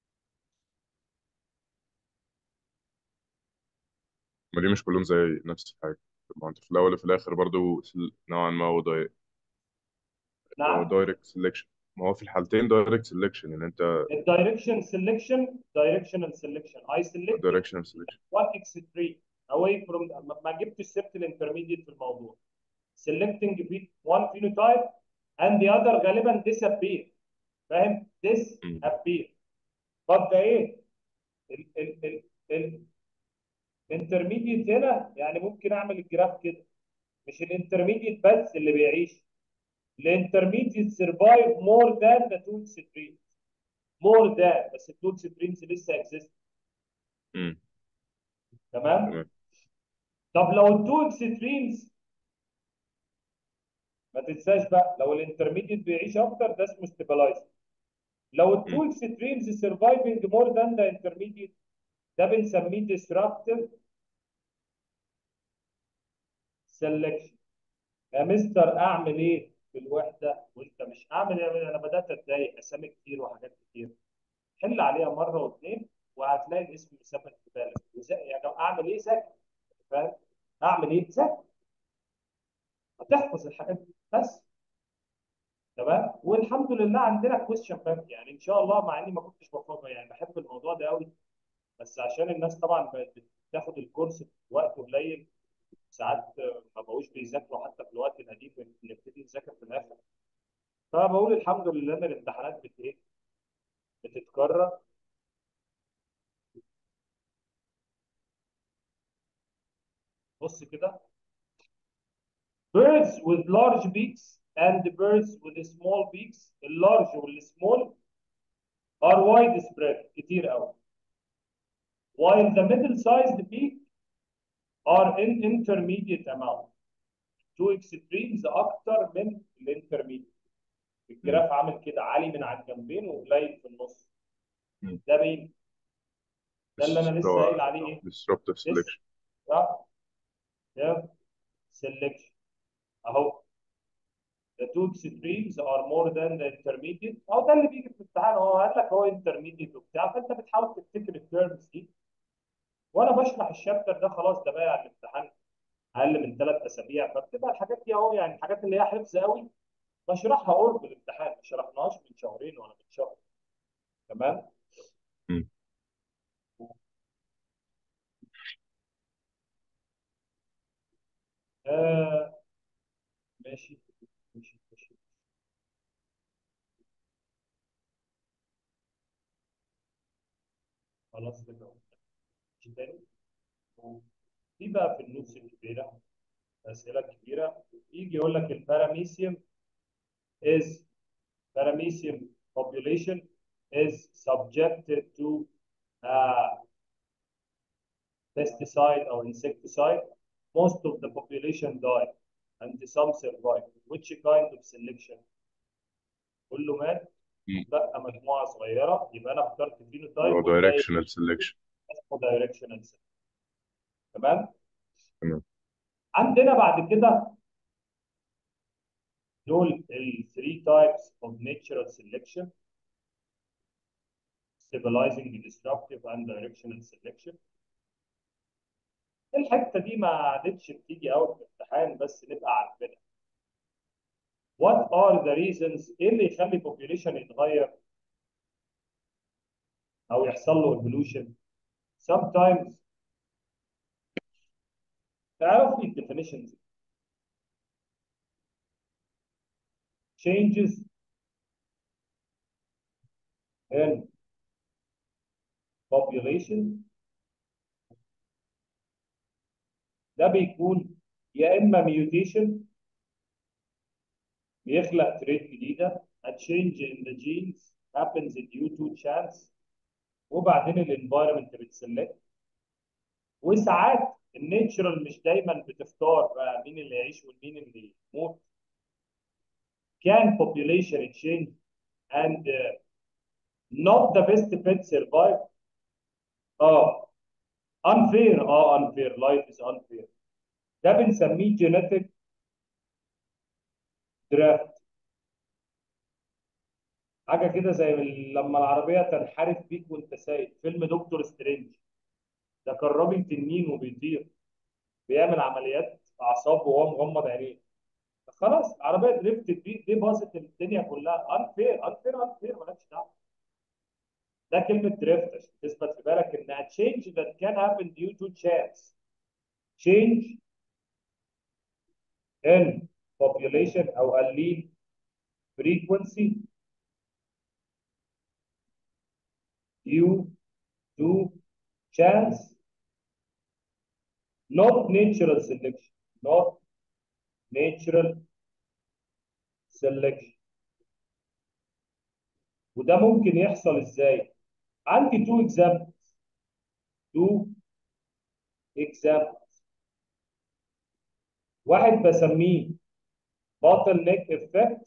ما دي مش كلهم زي نفس الحاجة ما انت في الأول وفي الآخر برضو سل- نوعا ما هو داي... هو نعم دايركت سelection ما هو في الحالتين دايركت سelection ان انت الدايركشن سelection directional selection I selected directional selection one extreme away from ما- ما جبتش سيره الانترميديت في الموضوع selecting be- one phenotype and the other غالبا disappear فاهم مم. disappear طب ده ايه ال ال ال ال intermediate هنا يعني ممكن اعمل الجراف كده مش الانترميديت بس اللي بيعيش الانترميديت survive more than the two extremes more than بس التو extremes لسه exist مم. تمام تمام طب لو التو اكستريمز ما تنساش بقى لو الانترميديت بيعيش اكتر ده اسمه ستابلايزر لو التو مم. اكستريمز سرفايفنج مور ذان ذا انترميديت ده بنسميه ديسربتيف سelection يا مستر اعمل ايه في الوحده وانت مش اعمل ايه انا بدات اتضايق اسامي كتير وحاجات كتير حل عليها مره واثنين وهتلاقي الاسم مثبت في بالك وزي- يا جماعه اعمل ايه ذاكر فاهم اعمل ايه ذاكر هتحفظ الحاجات دي بس تمام والحمد لله عندنا كويستشن بانك يعني ان شاء الله مع اني ما كنتش بفضل يعني بحب الموضوع ده قوي بس عشان الناس طبعا بقت بتاخد الكورس في وقت قليل ساعات ما بقوش بيذاكروا حتى في الوقت القديم بنبتدي نذاكر في الاخر فبقول الحمد لله ان الامتحانات بت ايه بتتكرر بص كده birds with large beaks and birds with small beaks اللارج والسمول are widespread كتير قوي while the middle sized beak are in intermediate amount two extremes اكتر من الانترميديت الجراف عامل كده عالي من على الجنبين وقليل في النص مم. ده مين؟ ده اللي انا لسه قايل عليه ايه؟ disruptive selection صح؟ ده selection اهو the two extremes are more than the intermediate اهو ده اللي بيجي في الامتحان هو قال لك هو intermediate وبتاع فانت بتحاول تفتكر التيرمز دي وانا بشرح الشابتر ده خلاص ده بقى على الامتحان اقل من ثلاث اسابيع فبتبقى الحاجات دي اهو يعني الحاجات اللي هي حفظ قوي بشرحها قرب الامتحان ما شرحناهاش من شهرين ولا من شهر تمام مم. آه ماشي ماشي ماشي خلاص كده ماشي تاني في بقى في النوتس الكبيرة أسئلة كبيرة يجي يقول لك الباراميسيوم is paramecium population is subjected to uh, pesticide or insecticide, most of the population die and some survive. Which kind of selection? كله مات مم. بقى مجموعة صغيرة يبقى أنا اخترت فينوتايب هو والباقي دايركشنال سelection اسمه دايركشنال تمام؟ تمام عندنا بعد كده دول ال 3 types of natural selection stabilizing, disruptive and directional selection الحته دي ما عادتش بتيجي قوي في الامتحان بس نبقى عارفينها What are the reasons ايه اللي يخلي population يتغير او يحصل له evolution sometimes تعرف لي الديفينيشنز changes in population ده بيكون يا اما mutation بيخلق تريت جديده a change in the genes happens due to chance وبعدين الانفايرمنت بتسلكت وساعات النيتشرال مش دايما بتختار بقى مين اللي يعيش ومين اللي يموت can population change and uh, not the best fit survive اه unfair اه unfair life is unfair ده بنسميه genetic draft حاجه كده زي لما العربيه تنحرف بيك وانت سايق فيلم دكتور سترينج ده كان راجل تنين وبيطير بيعمل عمليات اعصاب وهو مغمض عينيه خلاص العربيه دريفتت بيك دي باظت الدنيا كلها unfair unfair unfair مالكش دعوه ده كلمه دريفت عشان تثبت في بالك انها change that can happen due to chance change in population او allele frequency due to chance not natural selection not natural selection وده ممكن يحصل ازاي عندي two examples two examples واحد بسميه باتل نيك افكت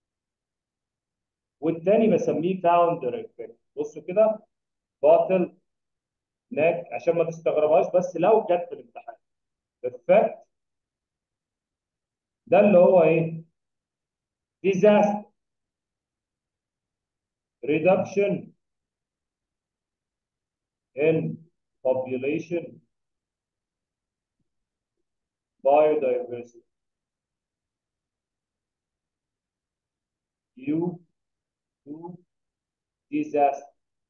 والتاني بسميه فاوندر افكت بصوا كده باتل نيك عشان ما تستغربهاش بس لو جت في الامتحان افكت ده اللي هو ايه disaster reduction in population biodiversity due to disaster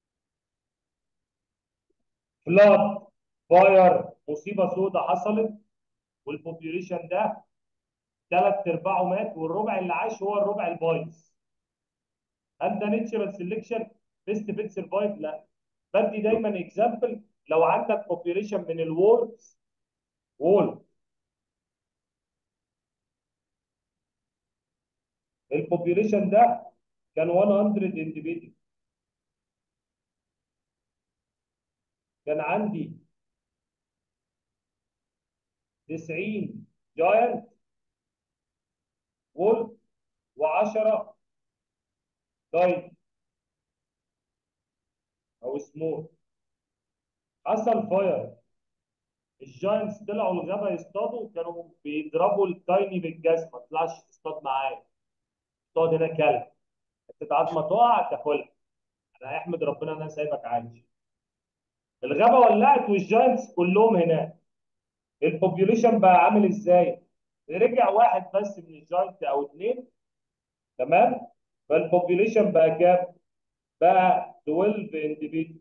flood fire مصيبة سوداء حصلت والبوبيوليشن ده ثلاث ارباعه مات والربع اللي عاش هو الربع البايظ هل ده نيتشرال سيلكشن بيست فيت سرفايف لا بدي دايما اكزامبل لو عندك بوبيوليشن من الوولفز وولف البوبيوليشن ده كان 100 individual كان عندي 90 جاينت وولف و10 دايت او سمول حصل فاير الجاينتس طلعوا الغابه يصطادوا كانوا بيضربوا التايني بالجزمه ما تطلعش تصطاد معايا تصطاد هنا كلب انت عظمه تقع تاكلها انا احمد ربنا ان انا سايبك عايش الغابه ولعت والجاينتس كلهم هناك البوبيوليشن بقى عامل ازاي؟ رجع واحد بس من الجاينت او اثنين تمام؟ فالبوبيوليشن بقى كام؟ بقى 12 individual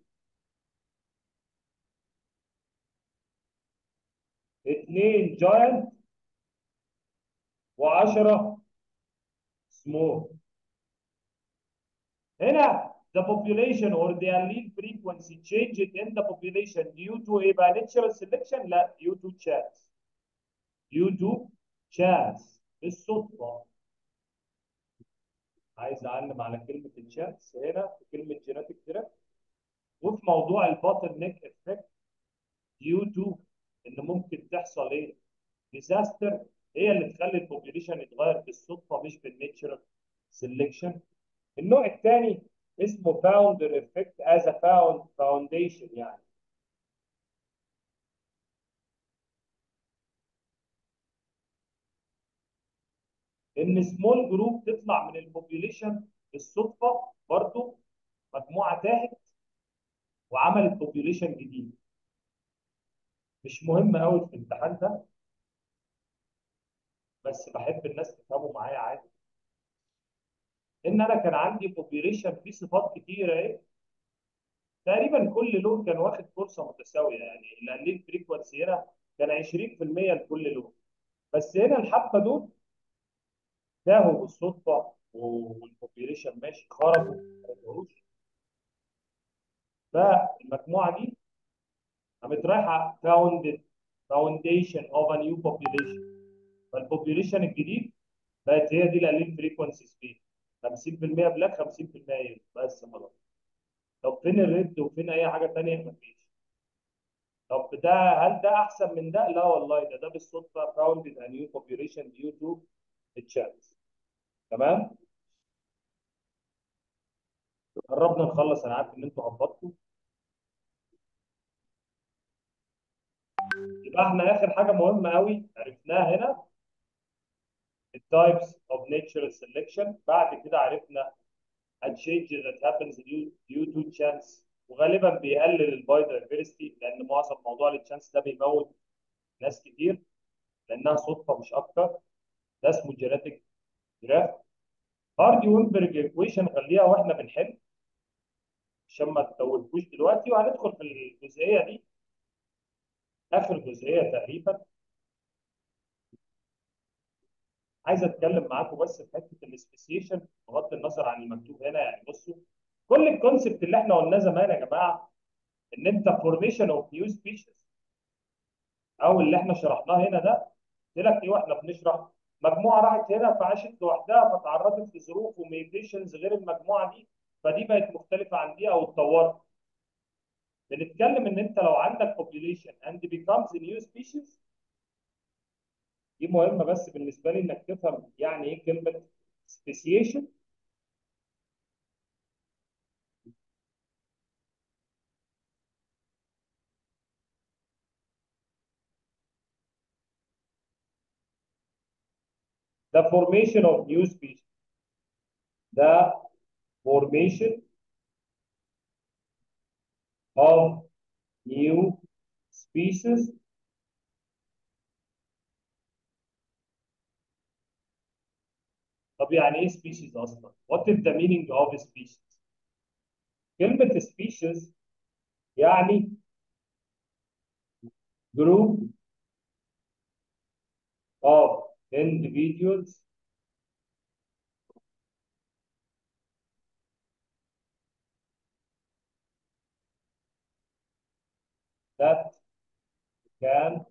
اثنين جاينت و10 سمول هنا the population or the allele frequency changed in the population due to ايه بقى natural selection لا due to chance due to chance بالصدفة عايز اعلم على كلمة الشانس هنا في كلمة جيناتيك دريفت وفي موضوع الباتل نيك افكت due to ان ممكن تحصل ايه ديزاستر هي اللي تخلي البوبيوليشن يتغير بالصدفه مش بالنيتشر سelection النوع الثاني اسمه founder effect as a found foundation يعني ان سمول جروب تطلع من البوبيوليشن بالصدفه برضو مجموعه تاهت وعملت بوبيوليشن جديد مش مهم قوي في الامتحان ده بس بحب الناس تفهموا معايا عادي ان انا كان عندي بوبيوليشن فيه صفات كتيره ايه تقريبا كل لون كان واخد فرصه متساويه يعني الاليل فريكونسي هنا كان 20% لكل لون بس هنا الحبه دول تاهوا بالصدفه والبوبيوليشن ماشي خرجوا ما رجعوش فالمجموعه دي قامت رايحه فاوندد فاونديشن اوف ا نيو بوبيوليشن فالبوبيوليشن الجديد بقت هي دي الاليل فريكونسي سبيد 50% بلاك 50% يلو بس خلاص طب فين الريد وفين اي حاجه ثانيه مفيش طب ده هل ده احسن من ده لا والله ده ده بالصدفه فاوندد ا نيو بوبيوليشن ديو تو تشانس تمام قربنا نخلص انا عارف ان انتوا هبطتوا يبقى احنا اخر حاجه مهمه قوي عرفناها هنا التايبس اوف نيتشرال سelection بعد كده عرفنا a change that happens due, due to chance وغالبا بيقلل البايودايفرستي لان معظم موضوع التشانس ده بيموت ناس كتير لانها صدفه مش اكتر ده اسمه جينيتك جراف هاردي وينبرج ايكويشن خليها واحنا بنحل عشان ما تتوهوش دلوقتي وهندخل في الجزئيه دي اخر جزئيه تقريبا عايز اتكلم معاكم بس في حته الاسبيسيشن بغض النظر عن المكتوب هنا يعني بصوا كل الكونسبت اللي احنا قلناه زمان يا جماعه ان انت فورميشن اوف نيو سبيشيز او اللي احنا شرحناه هنا ده قلت لك ايه واحنا بنشرح مجموعه راحت هنا فعاشت لوحدها فتعرضت لظروف وميوتيشنز غير المجموعه دي فدي بقت مختلفه عن دي او اتطورت بنتكلم ان انت لو عندك population and becomes a new species دي مهمه بس بالنسبه لي انك تفهم يعني ايه كلمه speciation the formation of new species the formation of new species طب يعني ايه species اصلا؟ What is the meaning of species؟ كلمة species يعني group of individuals that can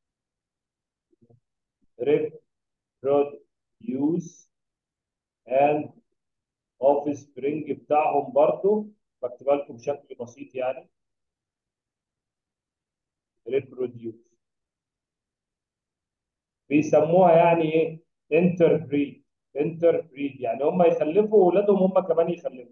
reproduce and offspring بتاعهم برضو بكتبها لكم بشكل بسيط يعني reproduce بيسموها يعني ايه interbreed interbreed يعني هم يخلفوا اولادهم هم كمان يخلفوا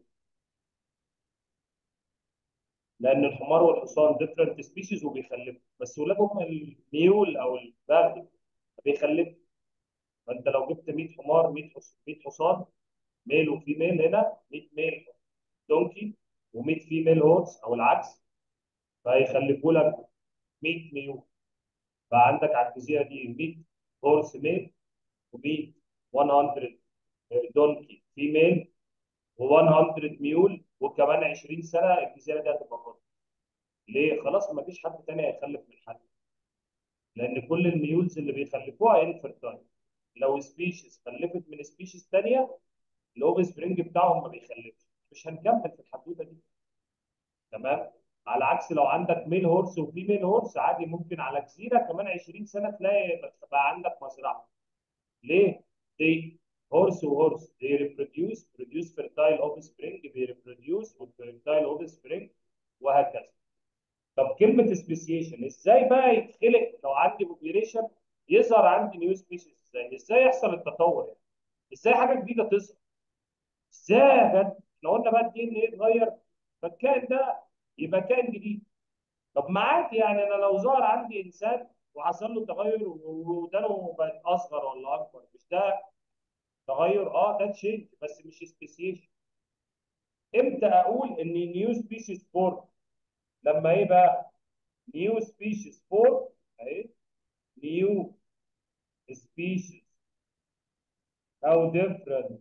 لان الحمار والحصان different species وبيخلفوا بس ولادهم الميول او البغل بيخلفوا فانت لو جبت 100 حمار 100 حص- 100 حصان ميل وفيميل هنا 100 ميل دونكي و100 فيميل هورس او العكس فهيخلفوا لك 100 ميول فعندك على الجزيره دي 100 هورس ميل و100 100 دونكي فيميل و100 ميول وكمان 20 سنه الجزيره دي هتبقى فاضيه ليه؟ خلاص ما فيش حد تاني هيخلف من حد لان كل الميولز اللي بيخلفوها انفرتايل لو سبيشيز خلفت من سبيشيز ثانيه الاوف سبرينج بتاعهم ما بيخلفش مش هنكمل في الحدوته دي تمام على عكس لو عندك ميل هورس وفيميل هورس عادي ممكن على جزيره كمان 20 سنه تلاقي بقى عندك مزرعه ليه؟ دي هورس وهورس they reproduce produce fertile offspring they reproduce with fertile offspring وهكذا طب طب كلمه سبيسيشن ازاي بقى يتخلق لو عندي بوبيليشن يظهر عندي نيو سبيشيز ازاي ازاي يحصل التطور يعني ازاي حاجه جديده تظهر ازاي يا جد لو قلنا بقى الدي ان ايه اتغير فالكائن ده يبقى كائن جديد طب ما عادي يعني انا لو ظهر عندي انسان وحصل له تغير ودانه بقت اصغر ولا اكبر مش ده تغير اه ده تشينج بس مش سبيسيشن امتى اقول ان نيو سبيشيز فورم لما ايه بقى نيو سبيشيز فورم اهي نيو سبيشيز او different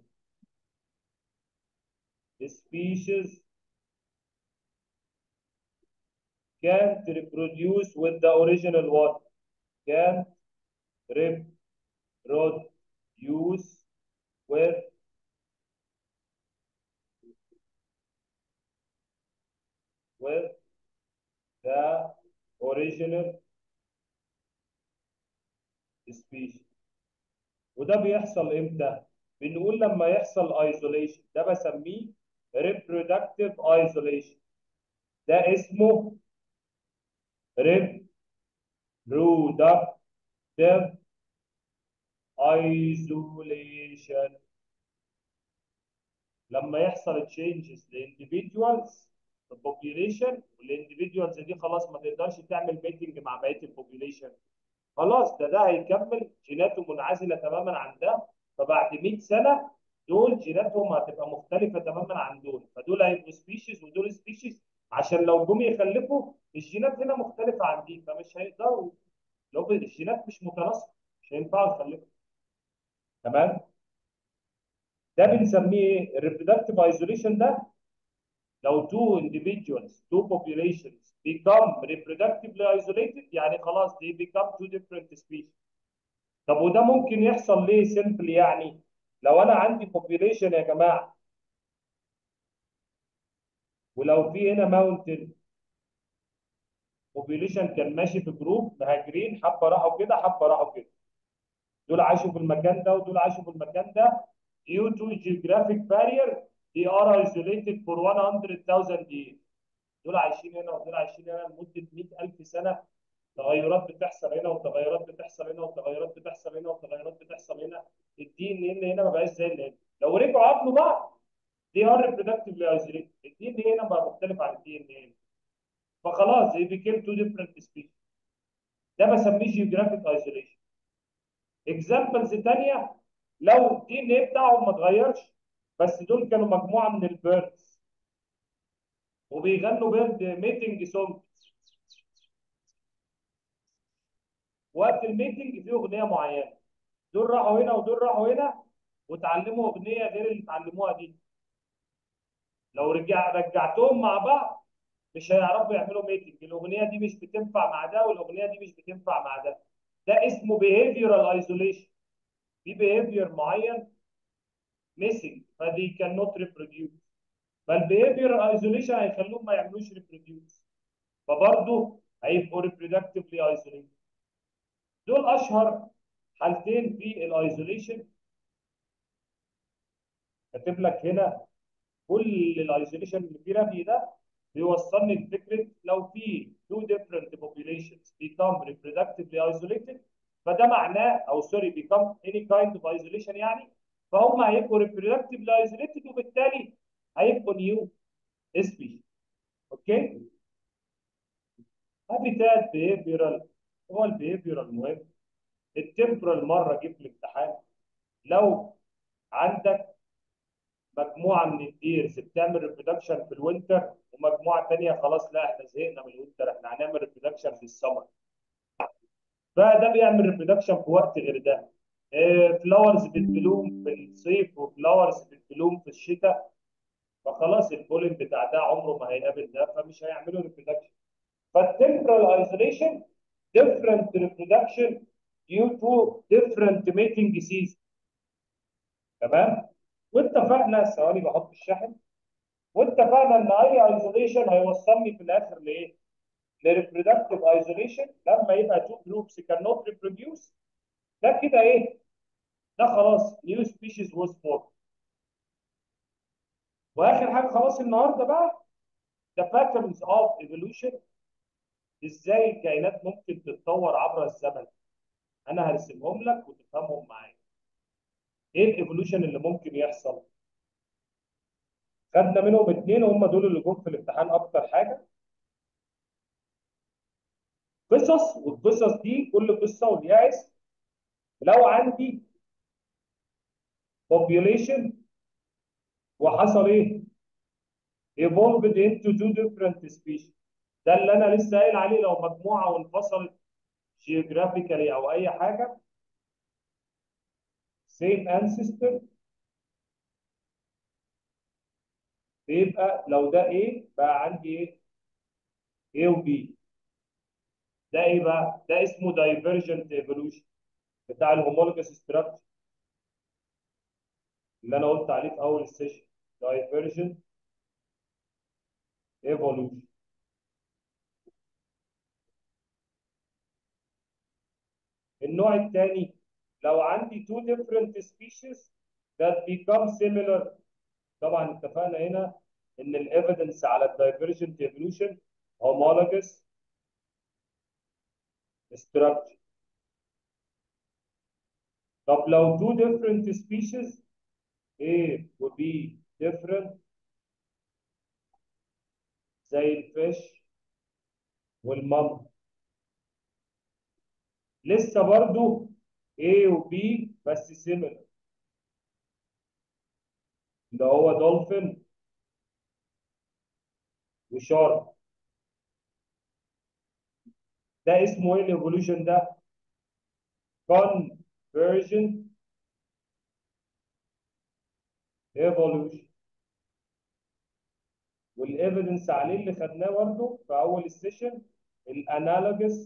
species can't reproduce with the original one can't reproduce with with the original species وده بيحصل امتى؟ بنقول لما يحصل isolation ده بسميه reproductive isolation ده اسمه reproductive isolation لما يحصل changes لindividuals في population والانديفيدوالز دي خلاص ما تقدرش تعمل ميتنج مع بقيه البوبيليشن خلاص ده ده هيكمل جيناته منعزله تماما عن ده فبعد 100 سنه دول جيناتهم هتبقى مختلفه تماما عن دول فدول هيبقوا سبيشيز ودول سبيشيز عشان لو جم يخلفوا الجينات هنا مختلفه عن دي فمش هيقدروا لو الجينات مش متناسقه مش هينفعوا يخلفوا تمام ده بنسميه ايه الريبرودكتيف ايزوليشن ده لو two individuals two populations become reproductively isolated يعني خلاص they become two different species طب وده ممكن يحصل ليه سيمبل يعني لو انا عندي population يا جماعه ولو في هنا ماونتن population كان ماشي في جروب مهاجرين حبه راحوا كده حبه راحوا كده دول عاشوا في المكان ده ودول عاشوا في المكان ده due to geographic barrier they are isolated for 100,000 years دول عايشين هنا ودول عايشين هنا لمده 100,000 سنه تغيرات بتحصل هنا وتغيرات بتحصل هنا وتغيرات بتحصل هنا وتغيرات بتحصل هنا الدي ان ايه اللي هنا ما بقاش زي اللي هنا لو رجعوا قابلوا بعض دي ار reproductively isolated الدي ان ايه هنا بقى مختلف عن الدي ان ايه فخلاص they became two different species ده بسميه geographic isolation اكزامبلز ثانيه لو الدي ان ايه بتاعهم ما اتغيرش بس دول كانوا مجموعه من البيردز وبيغنوا بيرد ميتنج سونج وقت الميتنج في اغنيه معينه دول راحوا هنا ودول راحوا هنا وتعلموا اغنيه غير اللي اتعلموها دي لو رجع رجعتهم مع بعض مش هيعرفوا يعملوا ميتنج الاغنيه دي مش بتنفع مع ده والاغنيه دي مش بتنفع مع ده ده اسمه behavioral isolation في behavior معين missing فدي cannot reproduce فالbehavioral isolation هيخلوهم ما يعملوش reproduce فبرضه هيبقوا reproductively isolated دول اشهر حالتين في الايزوليشن كاتب لك هنا كل الايزوليشن اللي في رفي ده بيوصلني لفكره لو في two different populations become reproductively isolated فده معناه او سوري become any kind of isolation يعني فهم هيبقوا reproductively isolated وبالتالي هيبقوا new species اوكي هابيتات behavioral هو البيهيفيرال مهم التمبرال مره جه في الامتحان لو عندك مجموعه من الديرز بتعمل ريبرودكشن في الوينتر ومجموعه ثانيه خلاص لا احنا زهقنا من الوينتر احنا هنعمل ريبرودكشن في السمر فده بيعمل ريبرودكشن في وقت غير ده فلاورز بتبلوم في الصيف وفلاورز بتبلوم في الشتاء فخلاص البولين بتاع ده عمره ما هيقابل ده فمش هيعملوا ريبرودكشن فالتمبرال ايزوليشن different reproduction due to different mating season تمام واتفقنا ثواني بحط الشاحن واتفقنا ان اي ايزوليشن هيوصلني في الاخر لايه؟ لريبرودكتيف ايزوليشن لما يبقى تو جروبس cannot reproduce ده كده ايه؟ ده خلاص new species was formed واخر حاجه خلاص النهارده بقى the patterns of evolution ازاي الكائنات ممكن تتطور عبر الزمن انا هرسمهم لك وتفهمهم معايا ايه الايفولوشن اللي ممكن يحصل خدنا منهم اتنين هم دول اللي جم في الامتحان اكتر حاجه قصص والقصص دي كل قصه وليها اسم لو عندي population وحصل ايه evolved into two different species ده اللي انا لسه قايل عليه لو مجموعه وانفصلت geographically او اي حاجه same ancestor بيبقى لو ده A بقى عندي ايه A و B ده ايه بقى ده اسمه divergent evolution بتاع الهومولوجous structure اللي انا قلت عليه في اول السيشن divergent evolution النوع الثاني لو عندي two different species that become similar طبعا اتفقنا هنا ان الايفيدنس على الدايفرجنت ايفولوشن homologous structure طب لو two different species A و B different زي الفيش والمام لسه برضو A و B بس similar اللي هو دولفين وشارك ده اسمه ايه الايفولوشن ده؟ convergent evolution والايفيدنس عليه اللي خدناه برضه في اول السيشن الانالوجس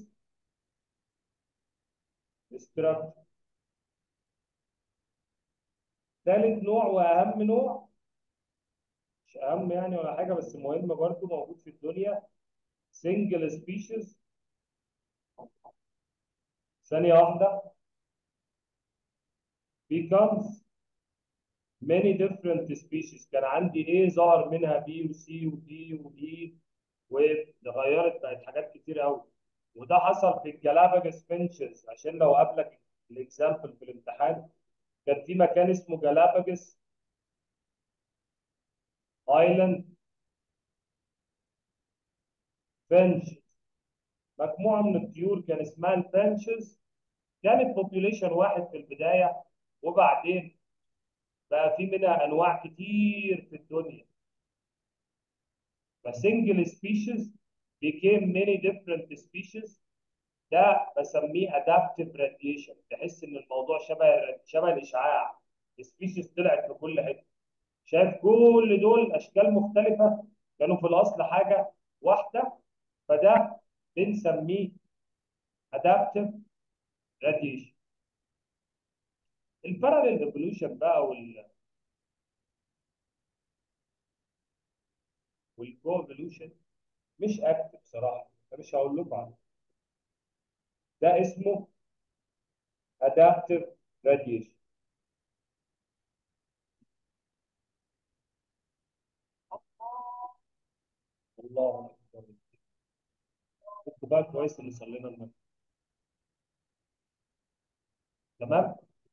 structure ثالث نوع واهم نوع مش اهم يعني ولا حاجه بس مهم برضه موجود في الدنيا single species ثانيه واحده becomes many different species كان عندي A ظهر منها B و C و D و E واتغيرت بقت حاجات كتير قوي وده حصل في الجلاباجس فينشز عشان لو قابلك الاكزامبل في الامتحان كان في مكان اسمه جلاباجس ايلاند فينشز مجموعه من الطيور كان اسمها الفينشز كانت بوبيوليشن واحد في البدايه وبعدين بقى في منها انواع كتير في الدنيا فسنجل سبيشيز became many different species ده بسميه adaptive radiation تحس ان الموضوع شبه شبه الاشعاع سبيشيز طلعت في كل حته شايف كل دول اشكال مختلفه كانوا في الاصل حاجه واحده فده بنسميه adaptive radiation الباراليل ايفولوشن بقى وال والكو ايفولوشن مش اكتف بصراحه مش هقول لكم عنه ده اسمه adaptive radiation الله اكبر خدوا بقى كويس اللي صلينا المغرب تمام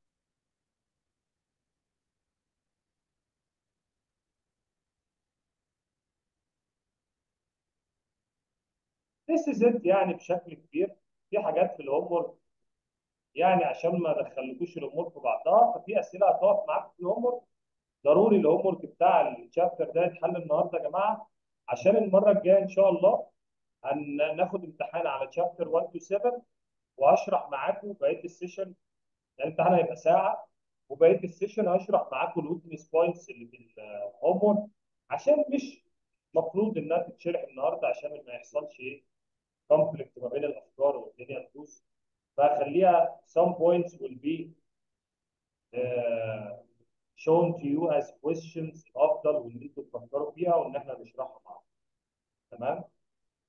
This is it يعني بشكل كبير في حاجات في الهوم ورك يعني عشان ما ادخلكوش الامور في بعضها ففي اسئله هتقف معاك في الهوم ورك ضروري الهوم ورك بتاع الشابتر ده يتحل النهارده يا جماعه عشان المره الجايه ان شاء الله هناخد امتحان على شابتر 1 to 7 وهشرح معاكم بقيه السيشن يعني الامتحان هيبقى ساعه وبقيه السيشن هشرح معاكم الويكنس بوينتس اللي في الهوم ورك عشان مش المفروض انها تتشرح النهارده عشان ما يحصلش ايه كونفليكت ما بين الافكار والدنيا تدوس فخليها some points will be uh, shown to you as questions افضل وان انتوا تفكروا فيها وان احنا نشرحها مع بعض تمام